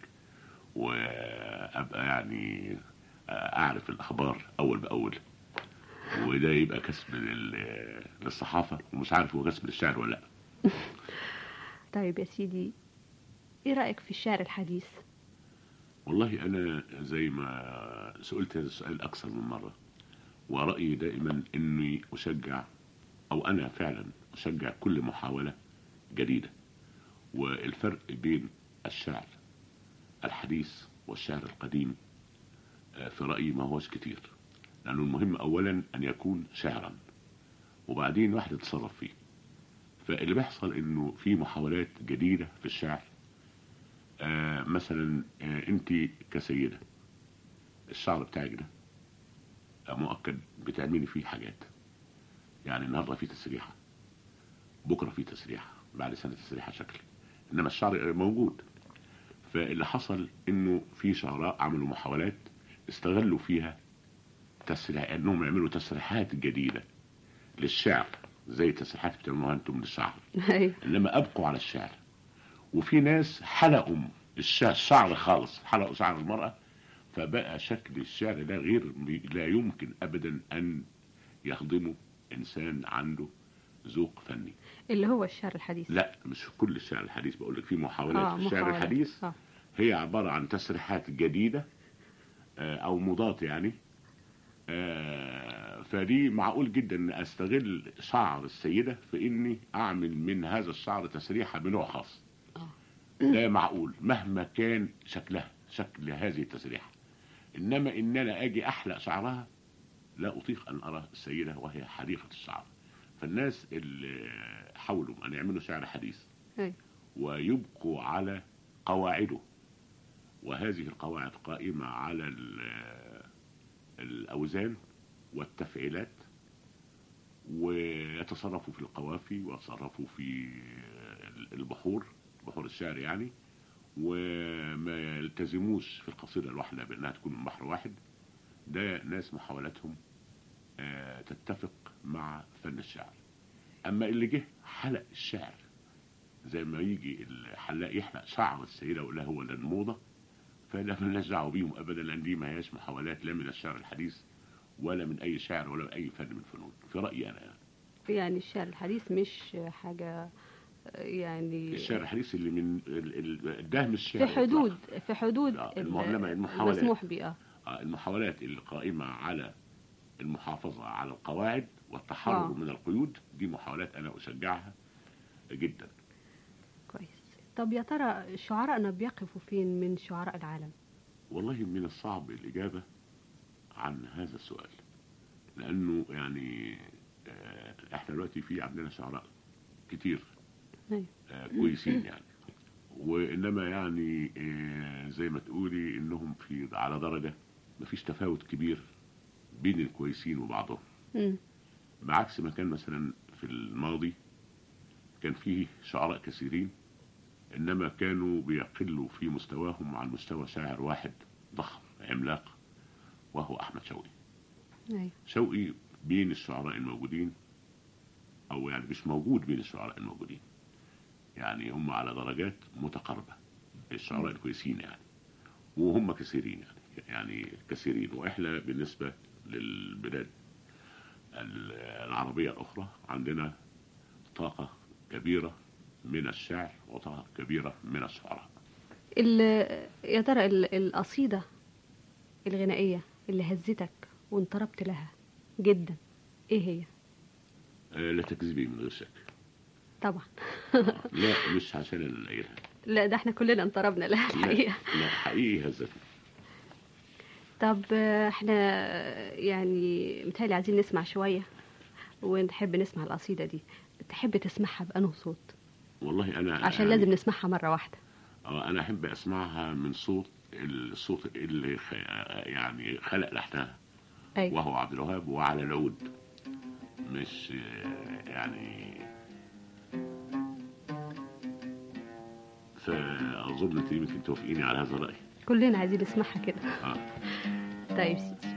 وابقى يعني اعرف الاخبار اول باول وده يبقى كسب لل- للصحافه ومش عارف هو كسب للشعر ولا لا طيب يا سيدي إيه رأيك في الشعر الحديث والله أنا زي ما سئلت هذا السؤال أكثر من مرة ورأيي دائما أني أشجع أو أنا فعلا أشجع كل محاولة جديدة والفرق بين الشعر الحديث والشعر القديم آه، في رأيي ما هوش كتير لأنه المهم أولا أن يكون شعرا وبعدين واحد يتصرف فيه فاللي بيحصل انه في محاولات جديدة في الشعر آه مثلا آه انت كسيدة الشعر بتاعك ده آه مؤكد بتعملي فيه حاجات يعني النهارده في تسريحة بكرة في تسريحة بعد سنة تسريحة شكل انما الشعر موجود فاللي حصل انه في شعراء عملوا محاولات استغلوا فيها تسريح انهم يعملوا تسريحات جديدة للشعر زي التسريحات بتعملوها انتم للشعر أيوة. انما ابقوا على الشعر وفي ناس حلقوا الشعر, الشعر خالص حلقوا شعر المرأة فبقى شكل الشعر ده غير لا يمكن ابدا ان يخدمه انسان عنده ذوق فني اللي هو الشعر الحديث لا مش كل الشعر الحديث بقول لك في محاولات آه، في الشعر محاولات. الحديث آه. هي عبارة عن تسريحات جديدة آه، أو موضات يعني آه، فدي معقول جدا أن أستغل شعر السيدة في إني أعمل من هذا الشعر تسريحة بنوع خاص ده معقول مهما كان شكلها شكل هذه التسريحة إنما إن أنا أجي أحلق شعرها لا أطيق أن أرى السيدة وهي حديقة الشعر فالناس اللي حاولوا أن يعملوا شعر حديث أيوة. ويبقوا على قواعده وهذه القواعد قائمة على ال- الأوزان والتفعيلات ويتصرفوا في القوافي ويتصرفوا في البحور بحور الشعر يعني وما يلتزموش في القصيدة الواحدة بأنها تكون من بحر واحد ده ناس محاولاتهم آه، تتفق مع فن الشعر أما اللي جه حلق الشعر زي ما يجي الحلاق يحلق شعر السيدة ويقول لها هو ده الموضة فلا مالناش دعوه بيهم ابدا لان دي ما هياش محاولات لا من الشعر الحديث ولا من اي شعر ولا من اي فن من الفنون في رايي انا يعني يعني الشعر الحديث مش حاجة يعني الشعر الحديث اللي من ال- ال- ده مش في شعر حدود في حدود آه، ال- المعلمة المحاولات. المسموح به اه آه، المحاولات القائمة على المحافظة على القواعد والتحرر آه. من القيود دي محاولات أنا أشجعها جدا كويس طب يا ترى شعراءنا بيقفوا فين من شعراء العالم والله من الصعب الإجابة عن هذا السؤال لأنه يعني آه، إحنا دلوقتي في عندنا شعراء كتير أيوة. آه، كويسين يعني وإنما يعني آه، زي ما تقولي إنهم في على درجة مفيش تفاوت كبير بين الكويسين وبعضهم مم. بعكس ما كان مثلا في الماضي كان فيه شعراء كثيرين انما كانوا بيقلوا في مستواهم عن مستوى شاعر واحد ضخم عملاق وهو احمد شوقي أيوة. شوقي بين الشعراء الموجودين او يعني مش موجود بين الشعراء الموجودين يعني هم على درجات متقاربة الشعراء الكويسين يعني وهم كثيرين يعني يعني كثيرين واحنا بالنسبة للبلاد العربية الأخرى عندنا طاقة كبيرة من الشعر وطاقة كبيرة من الشعراء ال- يا ترى ال- القصيدة الغنائية اللي هزتك وانطربت لها جدا ايه هي آه، لا تكذبي من غير شك طبعا لا مش عشان اللي قايلها لا ده احنا كلنا انطربنا لها لا الحقيقة لا حقيقي هزتني طب آه، احنا يعني متهيألي عايزين نسمع شوية ونحب نسمع القصيدة دي تحب تسمعها بأنه صوت والله أنا عشان يعني- لازم نسمعها مرة واحدة آه، أنا أحب أسمعها من صوت الصوت اللي خ... يعني خلق لحنها أيوة. وهو عبد الوهاب وعلى العود مش آه، يعني فأظن أنت يمكن توافقيني على هذا الرأي كلنا عايزين نسمعها كده آه. طيب سيدي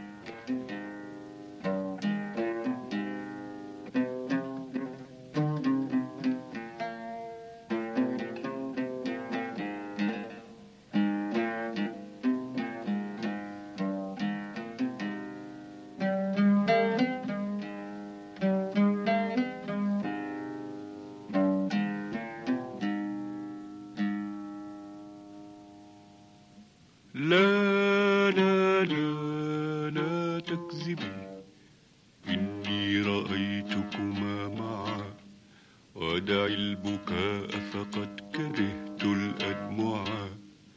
لا لا لا لا تكذبي إني رأيتكما معا ودع البكاء فقد كرهت الأدمعا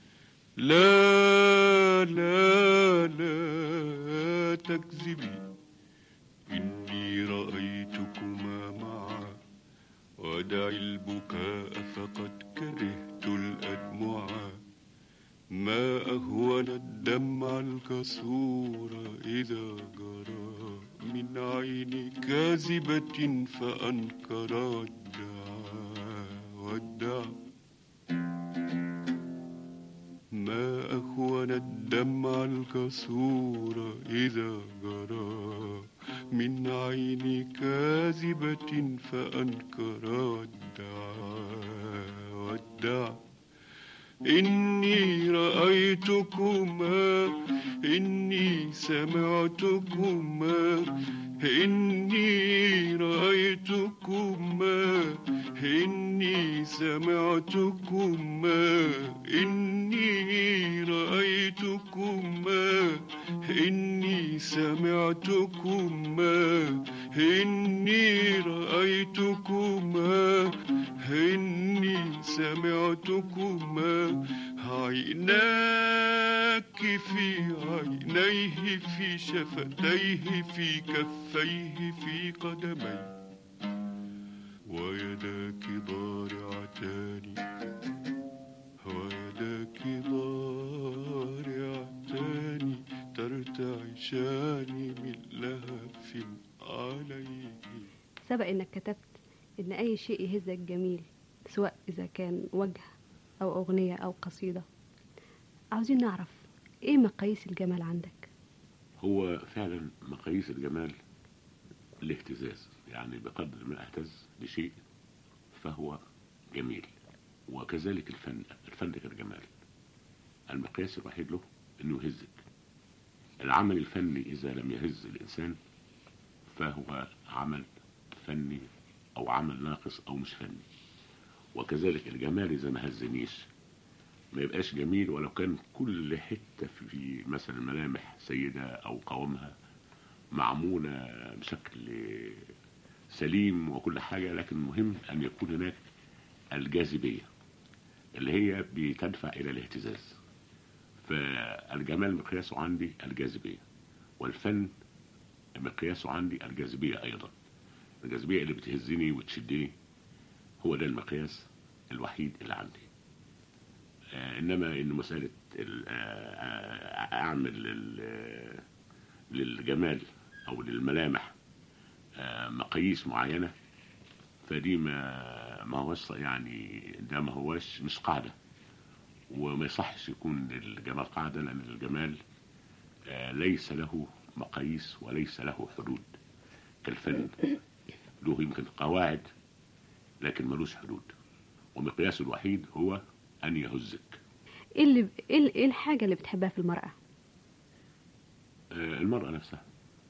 لا لا لا تكذبي إني رأيتكما معا ودع البكاء فقد كرهت الأدمعا ما أهون الدمع الكسور إذا جرى من عين كاذبة فأنكر الدعاء والدعاء ما أهون الدمع الكسور إذا جرى من عين كاذبة فأنكر الدعاء والدعاء إني رأيتكما إني سمعتكما إني رأيتكما إني سمعتكما إني رأيتكما إني سمعتكما إني رأيتكما إني سمعتكما عيناك في عينيه في شفتيه في كفيه في قدميه ويداك ضارعتان ويداك ضارعتان ترتعشان من لهف عليه سبق انك كتبت ان اي شيء يهزك جميل سواء اذا كان وجه او اغنية او قصيدة عاوزين نعرف ايه مقاييس الجمال عندك هو فعلا مقاييس الجمال الاهتزاز يعني بقدر ما اهتز لشيء فهو جميل وكذلك الفن الفن غير جمال المقياس الوحيد له انه يهزك العمل الفني اذا لم يهز الانسان فهو عمل فني او عمل ناقص او مش فني وكذلك الجمال اذا ما هزنيش ما يبقاش جميل ولو كان كل حتة في مثلا ملامح سيدة أو قوامها معمولة بشكل سليم وكل حاجة لكن المهم أن يكون هناك الجاذبية اللي هي بتدفع إلى الاهتزاز فالجمال مقياسه عندي الجاذبية والفن مقياسه عندي الجاذبية أيضا الجاذبية اللي بتهزني وتشدني هو ده المقياس الوحيد اللي عندي آه، انما ان مساله ال- آه، آه، اعمل لل- للجمال او للملامح آه، مقاييس معينه فدي ما ما هوش يعني ده ما هوش مش قاعده وما يصحش يكون الجمال قاعده لان الجمال آه، ليس له مقاييس وليس له حدود كالفن له يمكن قواعد لكن ملوش حدود ومقياسه الوحيد هو أن يهزك ايه اللي ايه إيه الحاجة اللي بتحبها في المرأة آه، المرأة نفسها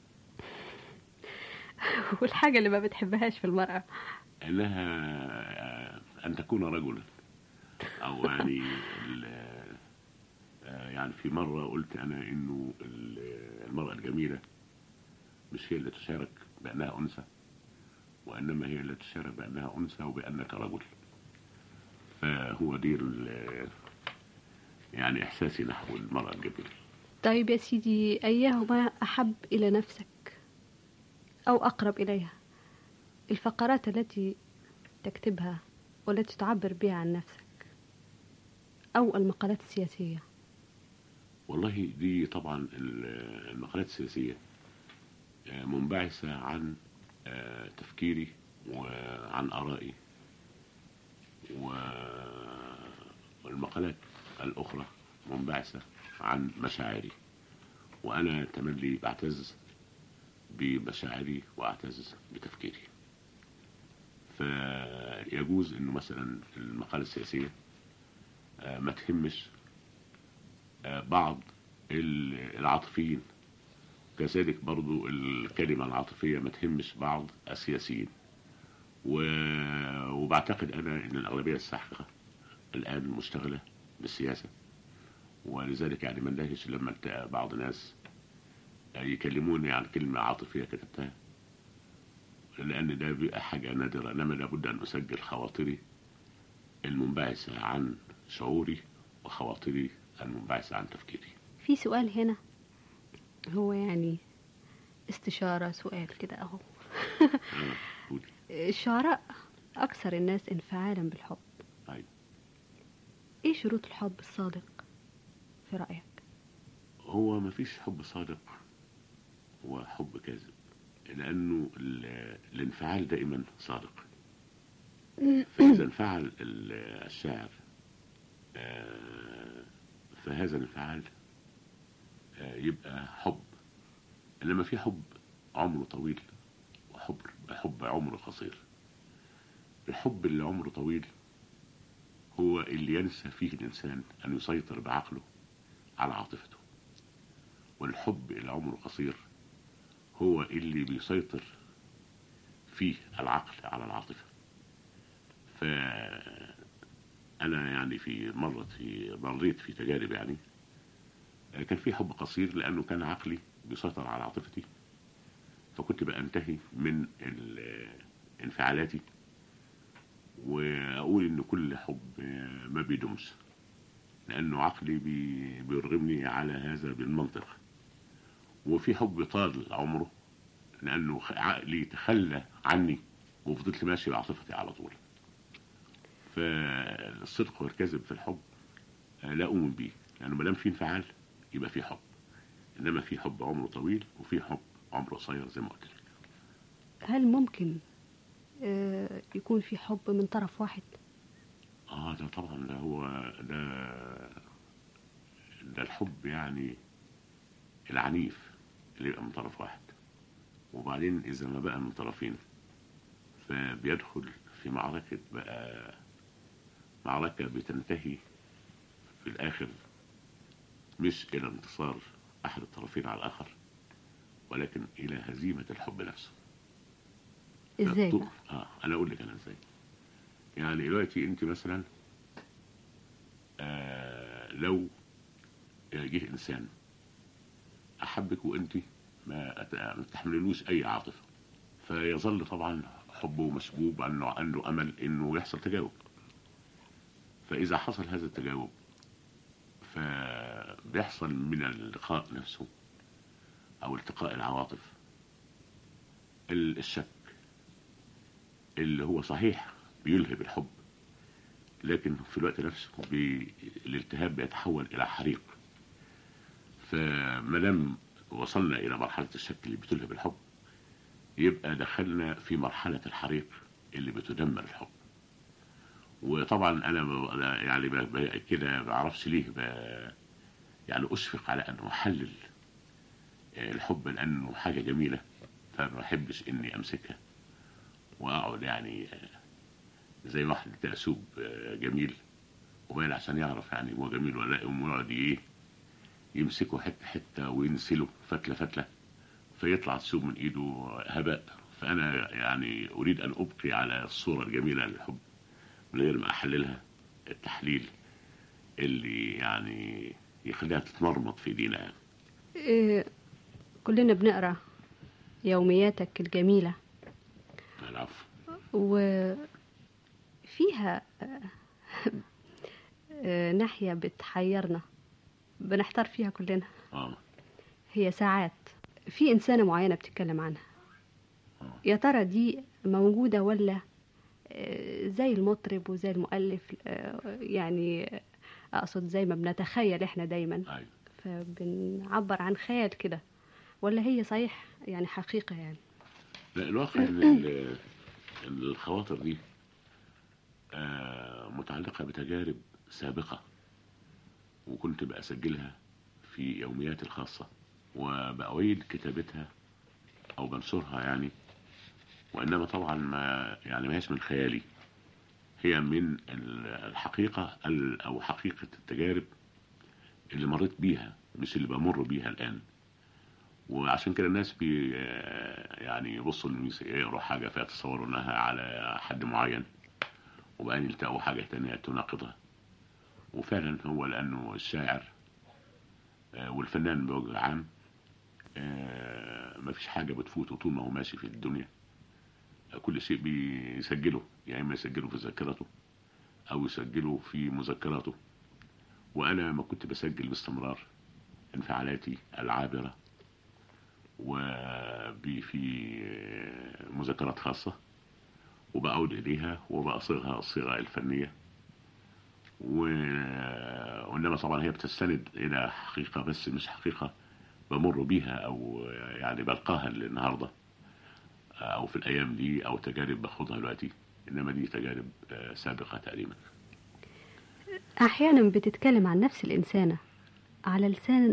والحاجة اللي ما بتحبهاش في المرأة انها آه، ان تكون رجلا او يعني ال- آه، يعني في مره قلت انا انه ال- المراه الجميله مش هي اللي تشارك بانها انثى وانما هي اللي تشارك بانها انثى وبانك رجل فهو دي ال- يعني احساسي نحو المراه الجميله طيب يا سيدي أيهما أحب إلى نفسك أو أقرب إليها الفقرات التي تكتبها والتي تعبر بها عن نفسك أو المقالات السياسية والله دي طبعا ال- المقالات السياسية آه، منبعثة عن آه، تفكيري وعن آرائي و- والمقالات الأخرى منبعثة عن مشاعري وأنا تملي بعتز بمشاعري وأعتز بتفكيري فيجوز أنه مثلا المقالة السياسية آه، ما تهمش آه، بعض ال- العاطفيين كذلك برضو الكلمة العاطفية ما تهمش بعض السياسيين و- وبعتقد أنا أن الأغلبية الساحقة الآن مشتغلة بالسياسة ولذلك يعني ما اندهش لما التقى بعض الناس يكلموني عن كلمة عاطفية كتبتها لأن ده بيبقى حاجة نادرة إنما لابد أن أسجل خواطري المنبعثة عن شعوري وخواطري المنبعثة عن تفكيري في سؤال هنا هو يعني استشارة سؤال كده أهو الشعراء أكثر الناس انفعالا بالحب أيوة. إيه شروط الحب الصادق في رأيك؟ هو ما فيش حب صادق وحب كاذب لأنه ال- الانفعال دائما صادق فإذا انفعل ال- الشاعر آه، فهذا الانفعال آه، يبقى حب إنما في حب عمره طويل وحب حب عمره قصير الحب اللي عمره طويل هو اللي ينسى فيه الإنسان أن يسيطر بعقله على عاطفته والحب اللي عمره قصير هو اللي بيسيطر فيه العقل على العاطفة فأنا يعني في مرة في مريت في تجارب يعني كان في حب قصير لأنه كان عقلي بيسيطر على عاطفتي فكنت بأنتهي من ال- انفعالاتي وأقول إن كل حب ما بيدومش لأنه عقلي بي- بيرغمني على هذا بالمنطق وفي حب طال عمره لأنه خ- عقلي تخلى عني وفضلت ماشي بعاطفتي على طول فالصدق والكذب في الحب آه، لا أؤمن بيه لأنه ما دام في انفعال يبقى في حب إنما في حب عمره طويل وفي حب عمره قصير زي ما قلت لك هل ممكن آه، يكون في حب من طرف واحد؟ اه ده طبعا ده هو ده ده الحب يعني العنيف اللي يبقى من طرف واحد وبعدين اذا ما بقى من طرفين فبيدخل في معركة بقى معركة بتنتهي في الآخر مش إلى انتصار أحد الطرفين على الآخر ولكن إلى هزيمة الحب نفسه إزاي فالطو- بقى؟ اه انا اقول لك انا ازاي يعني دلوقتي انت مثلا آه لو جه انسان احبك وانت ما أت- ما تحمللوش اي عاطفه فيظل طبعا حبه مسبوب عنه عنده امل انه يحصل تجاوب فاذا حصل هذا التجاوب فبيحصل من اللقاء نفسه او التقاء العواطف ال- الشك اللي هو صحيح بيلهب الحب لكن في الوقت نفسه بي... الالتهاب بيتحول الى حريق فما دام وصلنا الى مرحله الشك اللي بتلهب الحب يبقى دخلنا في مرحله الحريق اللي بتدمر الحب وطبعا انا ب... أنا يعني ب... ب... كده ما اعرفش ليه ب... يعني اشفق على ان احلل الحب لانه حاجه جميله فما بحبش اني امسكها واقعد يعني زي واحد تأسوب جميل وبين عشان يعرف يعني هو جميل ولا لا يقوم يقعد ايه يمسكه حته حته وينسله فتله فتله فيطلع الثوب من ايده هباء فانا يعني اريد ان ابقي على الصوره الجميله للحب من غير ما احللها التحليل اللي يعني يخليها تتمرمط في ايدينا يعني. إيه كلنا بنقرا يومياتك الجميلة العفو وفيها آه، آه، ناحية بتحيرنا بنحتار فيها كلنا اه هي ساعات في إنسانة معينة بتتكلم عنها يا ترى دي موجودة ولا آه، زي المطرب وزي المؤلف آه، يعني أقصد زي ما بنتخيل إحنا دايما أيوة. فبنعبر عن خيال كده ولا هي صحيح يعني حقيقة يعني لا الواقع ان ال- إن الخواطر دي آه، متعلقة بتجارب سابقة وكنت بأسجلها في يومياتي الخاصة وبأعيد كتابتها أو بنشرها يعني وإنما طبعا ما يعني ما هيش من خيالي هي من ال- الحقيقة ال- أو حقيقة التجارب اللي مريت بيها مش اللي بمر بيها الآن وعشان كده الناس بي يعني يبصوا إنه يس- يقروا حاجة فيتصوروا إنها على حد معين وبعدين يلتقوا حاجة تانية تناقضها وفعلا هو لأنه الشاعر آه، والفنان بوجه عام آه، مفيش حاجة بتفوته طول ما هو ماشي في الدنيا آه، كل شيء بيسجله يا إما يسجله في ذاكرته أو يسجله في مذكراته وأنا ما كنت بسجل باستمرار انفعالاتي العابرة وفي مذكرات خاصة وبعود إليها وبأصيغها الصيغة الفنية و... وإنما طبعا هي بتستند إلى حقيقة بس مش حقيقة بمر بيها أو يعني بلقاها النهاردة أو في الأيام دي أو تجارب باخدها دلوقتي إنما دي تجارب آه، سابقة تقريبا أحيانا بتتكلم عن نفس الإنسانة على لسان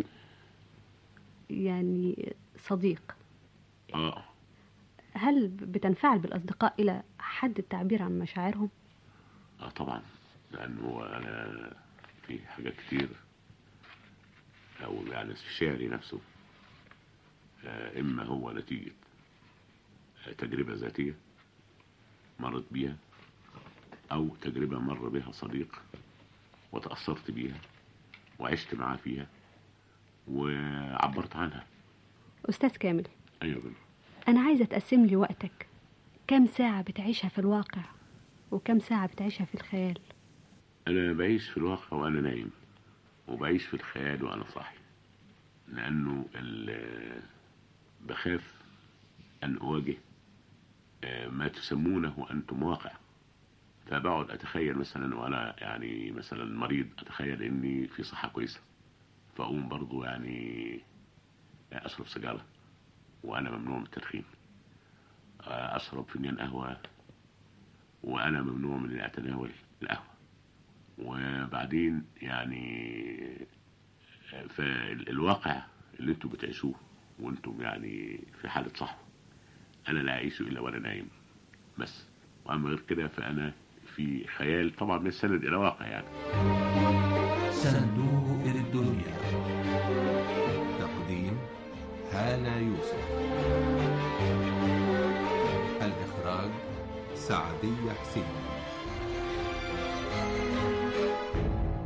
يعني صديق آه هل بتنفعل بالأصدقاء إلى حد التعبير عن مشاعرهم؟ اه طبعا لانه انا في حاجات كتير او يعني في شعري نفسه آه، اما هو نتيجة آه، تجربة ذاتية مرت بيها او تجربة مر بها صديق وتأثرت بيها وعشت معاه فيها وعبرت عنها أستاذ كامل ايوه بنت. أنا عايزة تقسم لي وقتك كم ساعة بتعيشها في الواقع وكم ساعة بتعيشها في الخيال أنا بعيش في الواقع وأنا نايم وبعيش في الخيال وأنا صاحي لأنه ال- بخاف أن أواجه آه، ما تسمونه أنتم واقع فبقعد أتخيل مثلا وأنا يعني مثلا مريض أتخيل إني في صحة كويسة فأقوم برضو يعني أشرب سيجارة وأنا ممنوع من التدخين آه، أشرب فنجان قهوة وأنا ممنوع من أن أتناول القهوة وبعدين يعني فالواقع اللي انتم بتعيشوه وانتم يعني في حالة صحوة انا لا اعيشه الا وانا نايم بس واما غير كده فانا في خيال طبعا بيستند الى واقع يعني صندوق الدنيا تقديم هالة يوسف الإخراج سعدية حسين